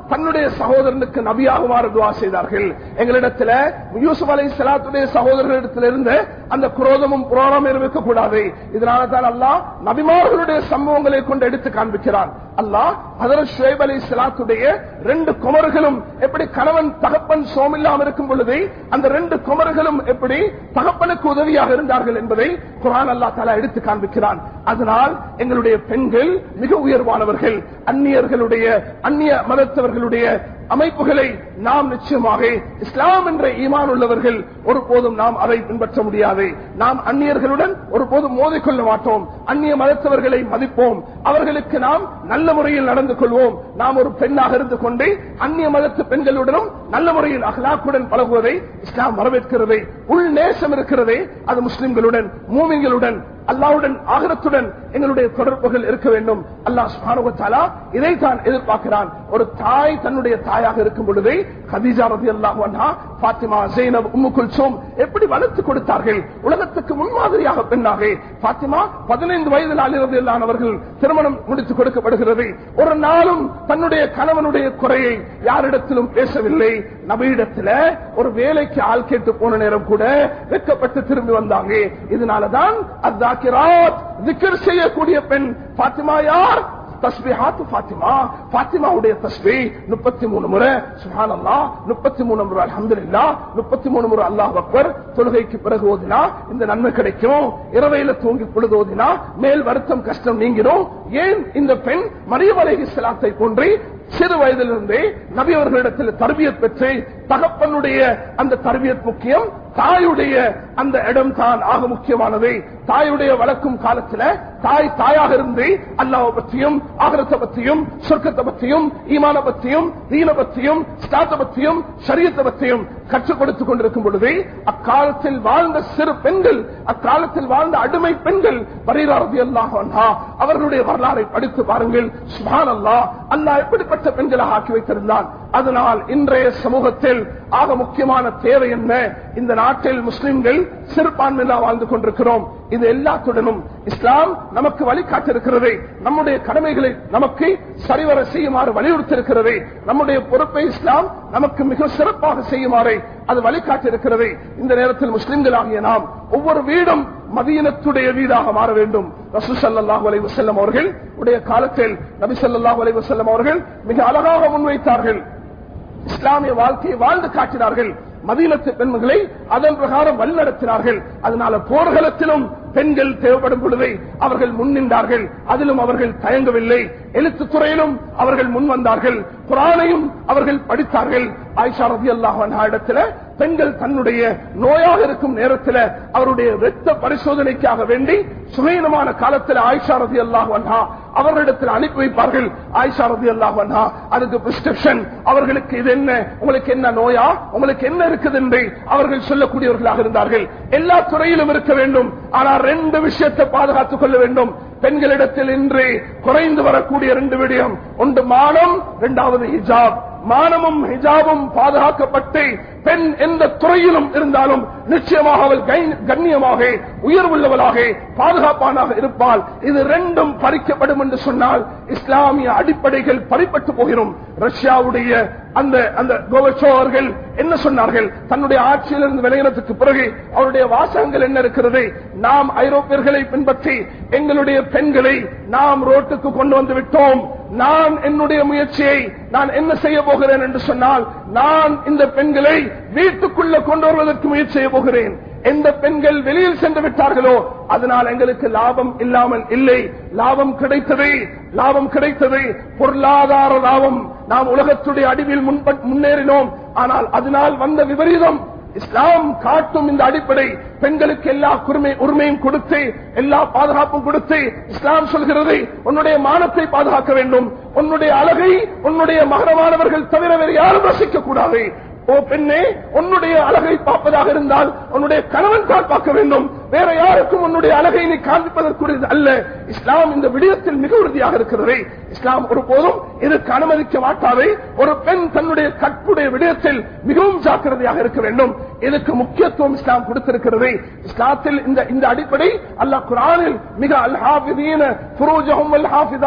தன்னுடைய சகோதரனுக்கு நபியாகுமாறு துவா செய்தார்கள் எங்களிடத்துல யூசுப் அலை சலாத்துடைய சகோதரர்களிடத்திலிருந்து அந்த குரோதமும் புரோணமும் இருக்க கூடாது இதனால தான் அல்லாஹ் நபிமார்களுடைய சம்பவங்களை கொண்டு எடுத்து காண்பிக்கிறான் அல்லாஹ் ஹதரத் ஷுவைப் அலை சலாத்துடைய ரெண்டு குமர்களும் எப்படி கணவன் தகப்பன் சோமில்லாம இருக்கும் பொழுது அந்த ரெண்டு குமர்களும் எப்படி தகப்பனுக்கு உதவியாக இருந்தார்கள் என்பதை குரான் அல்லா தாலா எடுத்து காண்பிக்கிறான் அதனால் எங்களுடைய பெண்கள் மிக உயர்வானவர்கள் அந்நியர்களுடைய அந்நிய மதத்தவர்களுடைய அமைப்புகளை நாம் நிச்சயமாக இஸ்லாம் என்ற ஈமான் உள்ளவர்கள் ஒருபோதும் நாம் அதை பின்பற்ற முடியாது நாம் அந்நியர்களுடன் ஒருபோதும் மோதிக்கொள்ள மாட்டோம் அந்நிய மதத்தவர்களை மதிப்போம் அவர்களுக்கு நாம் நல்ல முறையில் நடந்து கொள்வோம் நாம் ஒரு பெண்ணாக இருந்து கொண்டு அந்நிய மதத்து பெண்களுடனும் நல்ல முறையில் அகலாக்குடன் பழகுவதை இஸ்லாம் வரவேற்கிறது உள் நேசம் இருக்கிறதே அது முஸ்லிம்களுடன் மூமிங்களுடன் அல்லாவுடன் ஆகரத்துடன் எங்களுடைய தொடர்புகள் இருக்க வேண்டும் அல்லாஹ் சுபானுவத்தாலா இதைத்தான் எதிர்பார்க்கிறான் ஒரு தாய் தன்னுடைய தாயாக இருக்கும் பொழுது கதீஜா ரதி அல்லாஹ் பாத்திமா ஜெயினப் உம்மு குல்சோம் எப்படி வளர்த்து கொடுத்தார்கள் உலகத்துக்கு முன்மாதிரியாக பெண்ணாக பாத்திமா பதினைந்து வயதில் அலிரது அவர்கள் திருமணம் முடித்து கொடுக்கப்படுகிறது ஒரு நாளும் தன்னுடைய கணவனுடைய குறையை யாரிடத்திலும் பேசவில்லை நபியிடத்துல ஒரு வேலைக்கு ஆள் கேட்டு போன நேரம் கூட வெக்கப்பட்டு திரும்பி வந்தாங்க இதனாலதான் அத்தாக்கிராத் திக்கர் செய்யக்கூடிய பெண் பாத்திமா யார் தஸ்பிஹாத் பாத்திமா பாத்திமாவுடைய தஸ்பி முப்பத்தி மூணு முறை சுஹான் அல்லா முப்பத்தி மூணு முறை அலமதுல்லா முப்பத்தி மூணு முறை அல்லாஹ் அக்பர் தொழுகைக்கு பிறகு ஓதினா இந்த நன்மை கிடைக்கும் இரவையில தூங்கி பொழுது ஓதினா மேல் வருத்தம் கஷ்டம் நீங்கிடும் ஏன் இந்த பெண் மரியம் அலைஹி ஸலாத்தை போன்றே சிறு வயதிலிருந்தே நபி அவர்களிடத்தில் தர்பியத் பெற்று தகப்பனுடைய அந்த தர்பியத் முக்கியம் தாயுடைய அந்த இடம் தான் ஆக முக்கியமானது தாயுடைய வளர்க்கும் காலத்துல தாய் தாயாக இருந்து அல்லாஹ் பற்றியும் ஆகரத்தை பற்றியும் சொர்க்கத்தை பற்றியும் ஈமான பற்றியும் தீன பற்றியும் ஸ்டாத்த பற்றியும் சரியத்தை பற்றியும் கற்றுக் கொடுத்துக் கொண்டிருக்கும் பொழுது அக்காலத்தில் வாழ்ந்த சிறு பெண்கள் அக்காலத்தில் வாழ்ந்த அடிமை பெண்கள் பரீராரதி அல்லாஹ் அவர்களுடைய வரலாறை படித்து பாருங்கள் சுபான் அல்லாஹ் அல்லாஹ் எப்படிப்பட்ட பெண்களாக ஆக்கி வைத்திருந்தான் அதனால் இன்றைய சமூகத்தில் ஆக முக்கியமான தேவை என்ன இந்த நாட்டில் முஸ்லிம்கள் சிறுபான்மையில வாழ்ந்து கொண்டிருக்கிறோம் இது எல்லாத்துடனும் இஸ்லாம் நமக்கு வழிகாட்டிருக்கிறது நம்முடைய கடமைகளை நமக்கு சரிவர செய்யுமாறு வலியுறுத்திருக்கிறது நம்முடைய பொறுப்பை இஸ்லாம் நமக்கு மிக சிறப்பாக செய்யுமாறு அது வழிகாட்டிருக்கிறது இந்த நேரத்தில் முஸ்லிம்கள் ஆகிய நாம் ஒவ்வொரு வீடும் மதீனத்துடைய வீடாக மாற வேண்டும் ரசூ சல்லாஹூ அலை வசல்லம் அவர்கள் உடைய காலத்தில் நபி சல்லாஹூ அலை வசல்லம் அவர்கள் மிக அழகாக முன்வைத்தார்கள் இஸ்லாமிய வாழ்க்கையை வாழ்ந்து காட்டினார்கள் மதீனத்து பெண்களை அதன் பிரகாரம் வழிநடத்தினார்கள் அதனால போர்களத்திலும் பெண்கள் தேவைப்படும் பொழுது அவர்கள் முன்னின்றார்கள் அதிலும் அவர்கள் தயங்கவில்லை எழுத்து துறையிலும் அவர்கள் முன் வந்தார்கள் குரானையும் அவர்கள் படித்தார்கள் ஆயிஷா ரதி அல்லாஹ் இடத்துல பெண்கள் தன்னுடைய நோயாக இருக்கும் நேரத்தில் அவருடைய ரத்த பரிசோதனைக்காக வேண்டி சுமையினமான காலத்தில் ஆயிஷா ரதி அல்லாஹ் அவர்களிடத்தில் அனுப்பி வைப்பார்கள் ஆயிஷா ரதி அல்லாஹ் அதுக்கு பிரிஸ்கிரிப்ஷன் அவர்களுக்கு இது என்ன உங்களுக்கு என்ன நோயா உங்களுக்கு என்ன இருக்குது என்று அவர்கள் சொல்லக்கூடியவர்களாக இருந்தார்கள் எல்லா துறையிலும் இருக்க வேண்டும் ஆனால் ரெண்டு விஷயத்தை பாதுகாத்துக் கொள்ள வேண்டும் பெண்களிடத்தில் இன்று குறைந்து வரக்கூடிய ரெண்டு விடயம் ஒன்று மானம் இரண்டாவது ஹிஜாப் மானமும் ஹிஜாபும் பாதுகாக்கப்பட்டு பெண் எந்த துறையிலும் இருந்தாலும் நிச்சயமாக அவள் கண்ணியமாக உயர்வுள்ளவளாக பாதுகாப்பானாக இருப்பால் இது ரெண்டும் பறிக்கப்படும் என்று சொன்னால் இஸ்லாமிய அடிப்படைகள் பறிப்பட்டு போகிறோம் ரஷ்யாவுடைய அந்த அந்த கோவச்சோ அவர்கள் என்ன சொன்னார்கள் தன்னுடைய ஆட்சியிலிருந்து விளையிறதுக்கு பிறகு அவருடைய வாசகங்கள் என்ன இருக்கிறது நாம் ஐரோப்பியர்களை பின்பற்றி எங்களுடைய பெண்களை நாம் ரோட்டுக்கு கொண்டு வந்து விட்டோம் நான் என்னுடைய முயற்சியை நான் என்ன செய்ய போகிறேன் என்று சொன்னால் நான் இந்த பெண்களை வீட்டுக்குள்ள கொண்டு வருவதற்கு முயற்சி செய்ய போகிறேன் எந்த பெண்கள் வெளியில் சென்று விட்டார்களோ அதனால் எங்களுக்கு லாபம் இல்லாமல் இல்லை லாபம் கிடைத்தது லாபம் கிடைத்தது பொருளாதார லாபம் நாம் உலகத்துடைய அடிவில் முன்னேறினோம் ஆனால் அதனால் வந்த விபரீதம் இஸ்லாம் காட்டும் இந்த அடிப்படை பெண்களுக்கு எல்லா குருமை உரிமையும் கொடுத்து எல்லா பாதுகாப்பும் கொடுத்து இஸ்லாம் சொல்கிறது உன்னுடைய மானத்தை பாதுகாக்க வேண்டும் உன்னுடைய அழகை உன்னுடைய மகரமானவர்கள் தவிர வேறு யாரும் ரசிக்க கூடாது ஓ பெண்ணே உன்னுடைய அழகை பார்ப்பதாக இருந்தால் உன்னுடைய கணவன் தான் பார்க்க வேண்டும் வேற யாருக்கும் உன்னுடைய அழகை நீ காண்பிப்பதற்குரியது அல்ல இஸ்லாம் இந்த விடயத்தில் மிக உறுதியாக இருக்கிறது இஸ்லாம் ஒருபோதும் இதற்கு அனுமதிக்க மாட்டாதே ஒரு பெண் தன்னுடைய கற்புடைய விடயத்தில் மிகவும் ஜாக்கிரதையாக இருக்க வேண்டும் இதுக்கு முக்கியத்துவம் இஸ்லாம் கொடுத்திருக்கிறது இஸ்லாத்தில் இந்த இந்த அடிப்படை அல்லாஹ் குரானில் மிக அல்ஹாபிதீன ஃபுரூஜஹும் அல்ஹாஃபிதாத்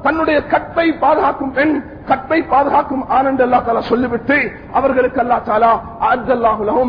தன்னுடைய கற்பை பாதுகாக்கும் பெண் கற்பை பாதுகாக்கும் ஆனந்த் அல்லா தாலா சொல்லிவிட்டு அவர்களுக்கு அல்லா தாலா அஜல்லாஹுலகும்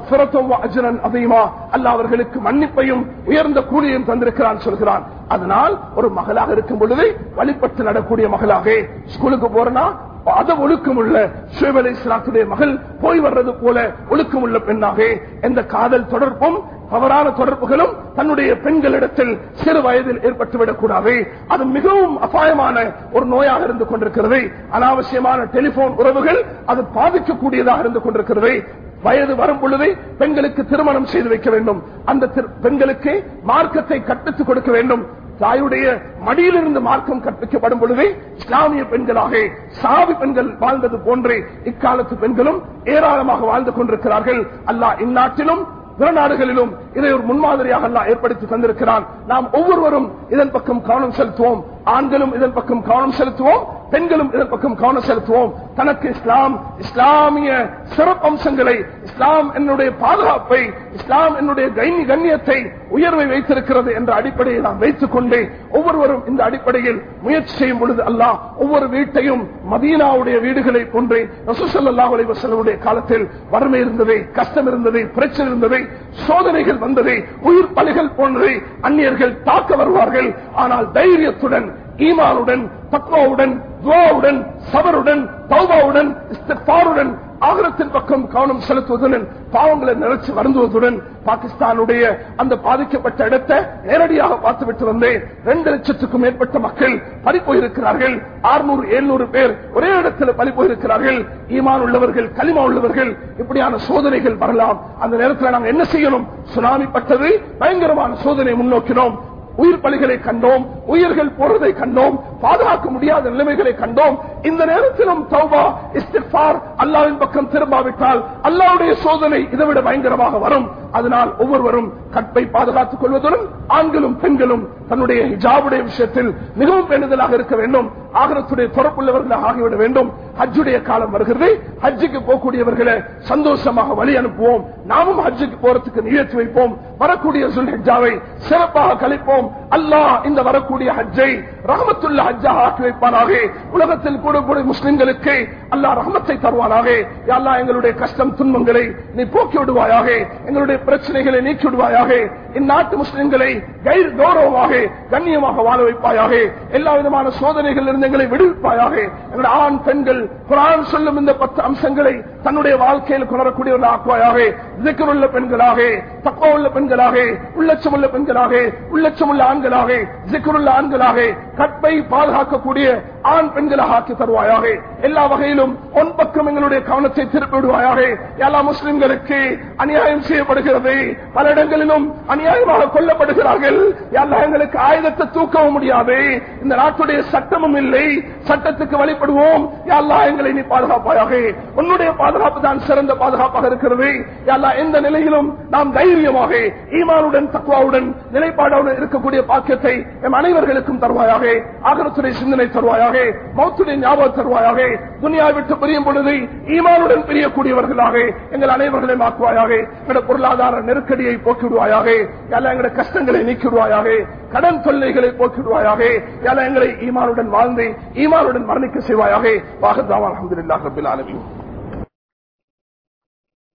அஜரன் அதிகமா அல்ல அவர்களுக்கு மன்னிப்பையும் உயர்ந்த கூலியையும் தந்திருக்கிறான் சொல்கிறான் அதனால் ஒரு மகளாக இருக்கும் பொழுது வழிபட்டு நடக்கூடிய மகளாக ஸ்கூலுக்கு போறனா அத ஒழுக்கமுள்ள சுயவலை இஸ்லாத்துடைய மகள் போய் வர்றது போல ஒழுக்கமுள்ள பெண்ணாக எந்த காதல் தொடர்பும் தவறான தொடர்புகளும் தன்னுடைய பெண்களிடத்தில் சிறு வயதில் ஏற்பட்டுவிடக் கூடாது அது மிகவும் அபாயமான ஒரு நோயாக இருந்து கொண்டிருக்கிறது அனாவசியமான டெலிபோன் உறவுகள் அது பாதிக்கக்கூடியதாக இருந்து கொண்டிருக்கிறது வயது வரும் பொழுது பெண்களுக்கு திருமணம் செய்து வைக்க வேண்டும் அந்த திரு- பெண்களுக்கு மார்க்கத்தை கற்பித்துக் கொடுக்க வேண்டும் தாயுடைய மடியிலிருந்து மார்க்கம் கற்பிக்கப்படும் பொழுது இஸ்லாமிய பெண்களாக சாவி பெண்கள் வாழ்ந்தது போன்றே இக்காலத்து பெண்களும் ஏராளமாக வாழ்ந்து கொண்டிருக்கிறார்கள் அல்லாஹ் இந்நாட்டிலும் பிற நாடுகளிலும் இதை ஒரு முன்மாதிரியாக அல்லாஹ் ஏற்படுத்தி தந்திருக்கிறான் நாம் ஒவ்வொருவரும் இதன் பக்கம் கவனம் செலுத்துவோம் ஆண்களும் இதன் பக்கம் கவனம் செலுத்துவோம் பெண்களும் இதன் பக்கம் கவனம் செலுத்துவோம் தனக்கு இஸ்லாம் இஸ்லாமிய சிறப்பம்சங்களை இஸ்லாம் என்னுடைய பாதுகாப்பை இஸ்லாம் என்னுடைய கைனி கண்ணியத்தை உயர்வை வைத்திருக்கிறது என்ற அடிப்படையை நாம் வைத்துக் கொண்டு ஒவ்வொருவரும் இந்த அடிப்படையில் முயற்சி செய்யும் பொழுது அல்லாஹ் ஒவ்வொரு வீட்டையும் மதீனாவுடைய வீடுகளை போன்றே ரசூசல்லாஹ் அலைவசல்லுடைய காலத்தில் வறுமை இருந்தது கஷ்டம் இருந்தது பிரச்சனை இருந்தது சோதனைகள் வந்தது உயிர் பலிகள் போன்றதை அந்நியர்கள் தாக்க வருவார்கள் ஆனால் தைரியத்துடன் ஈமானுடன் தத்வாவுடன் துவாவுடன் சபருடன் தௌபாவுடன் இஸ்திக்பாருடன் ஆகரத்தின் பக்கம் கவனம் செலுத்துவதுடன் பாவங்களை நிறைச்சு வருந்துவதுடன் பாகிஸ்தானுடைய அந்த பாதிக்கப்பட்ட இடத்தை நேரடியாக பார்த்துவிட்டு வந்தேன் ரெண்டு லட்சத்துக்கும் மேற்பட்ட மக்கள் பறி போயிருக்கிறார்கள் ஆறுநூறு எழுநூறு பேர் ஒரே இடத்தில் பறி போயிருக்கிறார்கள் ஈமான் உள்ளவர்கள் களிமா உள்ளவர்கள் இப்படியான சோதனைகள் வரலாம் அந்த நேரத்தில் நாங்கள் என்ன செய்யணும் சுனாமி பட்டது பயங்கரமான சோதனை முன்னோக்கினோம் உயிர் பலிகளை கண்டோம் உயிர்கள் போறதை கண்டோம் பாதுகாக்க முடியாத நிலைமைகளை கண்டோம் இந்த நேரத்திலும் தௌபா இஸ்திஃபார் அல்லாவின் பக்கம் திரும்பாவிட்டால் அல்லாவுடைய சோதனை இதைவிட பயங்கரமாக வரும் அதனால் ஒவ்வொருவரும் கற்பை பாதுகாத்துக் கொள்வதுடன் ஆண்களும் பெண்களும் தன்னுடைய ஹிஜாபுடைய விஷயத்தில் மிகவும் பேணுதலாக இருக்க வேண்டும் ஆகரத்துடைய பொறுப்புள்ளவர்களாக ஆகிவிட வேண்டும் ஹஜ்ஜுடைய காலம் வருகிறது ஹஜ்ஜுக்கு போகக்கூடியவர்களை சந்தோஷமாக வழி அனுப்புவோம் நாமும் ஹஜ்ஜுக்கு போறதுக்கு நியத்து வைப்போம் வரக்கூடிய சுல்ஹிஜாவை சிறப்பாக கழிப்போம் அல்லாஹ் இந்த வரக்கூடிய ஹஜ்ஜை ரஹமத்துள்ள ஹஜ்ஜாக ஆக்கி வைப்பானாக உலகத்தில் கூடக்கூடிய முஸ்லிம்களுக்கு அல்லாஹ் ரஹமத்தை தருவானாக யா அல்லாஹ் எங்களுடைய கஷ்டம் துன்பங்களை நீ போக்கி விடுவாயாக எங்களுடைய பிரச்சனைகளை நீக்கி விடுவாயாக இந்நாட்டு முஸ்லிம்களை கைர் கௌரவமாக கண்ணியமாக வாழ வைப்பாயாக எல்லா விதமான சோதனைகள் இருந்து எங்களை விடுவிப்பாயாக எங்களுடைய ஆண் பெண்கள் குரான் சொல்லும் இந்த பத்து அம்சங்களை தன்னுடைய வாழ்க்கையில் கொணரக்கூடியவர்கள் ஆக்குவாயாக திக்கருள்ள பெண்களாக தப்ப உள்ள பெண்களாக உள்ளச்சமுள்ள பெண்களாக உள்ளச்சமுள்ள ஆண்களாக திக்கருள்ள ஆண்களாக கற்பை பாதுகாக்கக்கூடிய ஆண் பெண்களாக ஆக்கி தருவாயாக எல்லா வகையிலும் ஒன் பக்கம் எங்களுடைய கவனத்தை திருப்பி விடுவாயாக எல்லா முஸ்லிம்களுக்கு அநியாயம் செய்யப்படுகிறது பல இடங்களிலும் அநியாயமாக கொல்லப்படுகிறார்கள் எல்லா எங்களுக்கு ஆயுதத்தை தூக்கவும் முடியாது இந்த நாட்டுடைய சட்டமும் இல்லை சட்டத்துக்கு வழிபடுவோம் யாழ்லா எங்களை நீ பாதுகாப்பாயாக உன்னுடைய பாதுகாப்பு தான் சிறந்த பாதுகாப்பாக இருக்கிறது யாழ்லா எந்த நிலையிலும் நாம் தைரியமாக ஈமானுடன் தக்குவாவுடன் நிலைப்பாடுடன் இருக்கக்கூடிய பாக்கியத்தை எம் அனைவர்களுக்கும் தருவாயாக ஆகரத்துடைய சிந்தனை தருவாயாக மௌத்துடைய ஞாபகம் தருவாயாக துனியா விட்டு பிரியும் பொழுது ஈமானுடன் பிரியக்கூடியவர்களாக எங்கள் அனைவர்களையும் ஆக்குவாயாக எங்களுடைய பொருளாதார நெருக்கடியை போக்கிவிடுவாயாக யாழ்லா எங்களுடைய கஷ்டங்களை நீக்கிவிடுவாயாக கடன் தொல்லைகளை போக்கிவிடுவாயாக யாழ்லா எங்களை ஈமானுடன் வாழ்ந்து ஈமானுடன் மரணிக்க செய்வாயாக வாகதாவா அலமதுல்லாஹ் ரபில் ஆலமீன்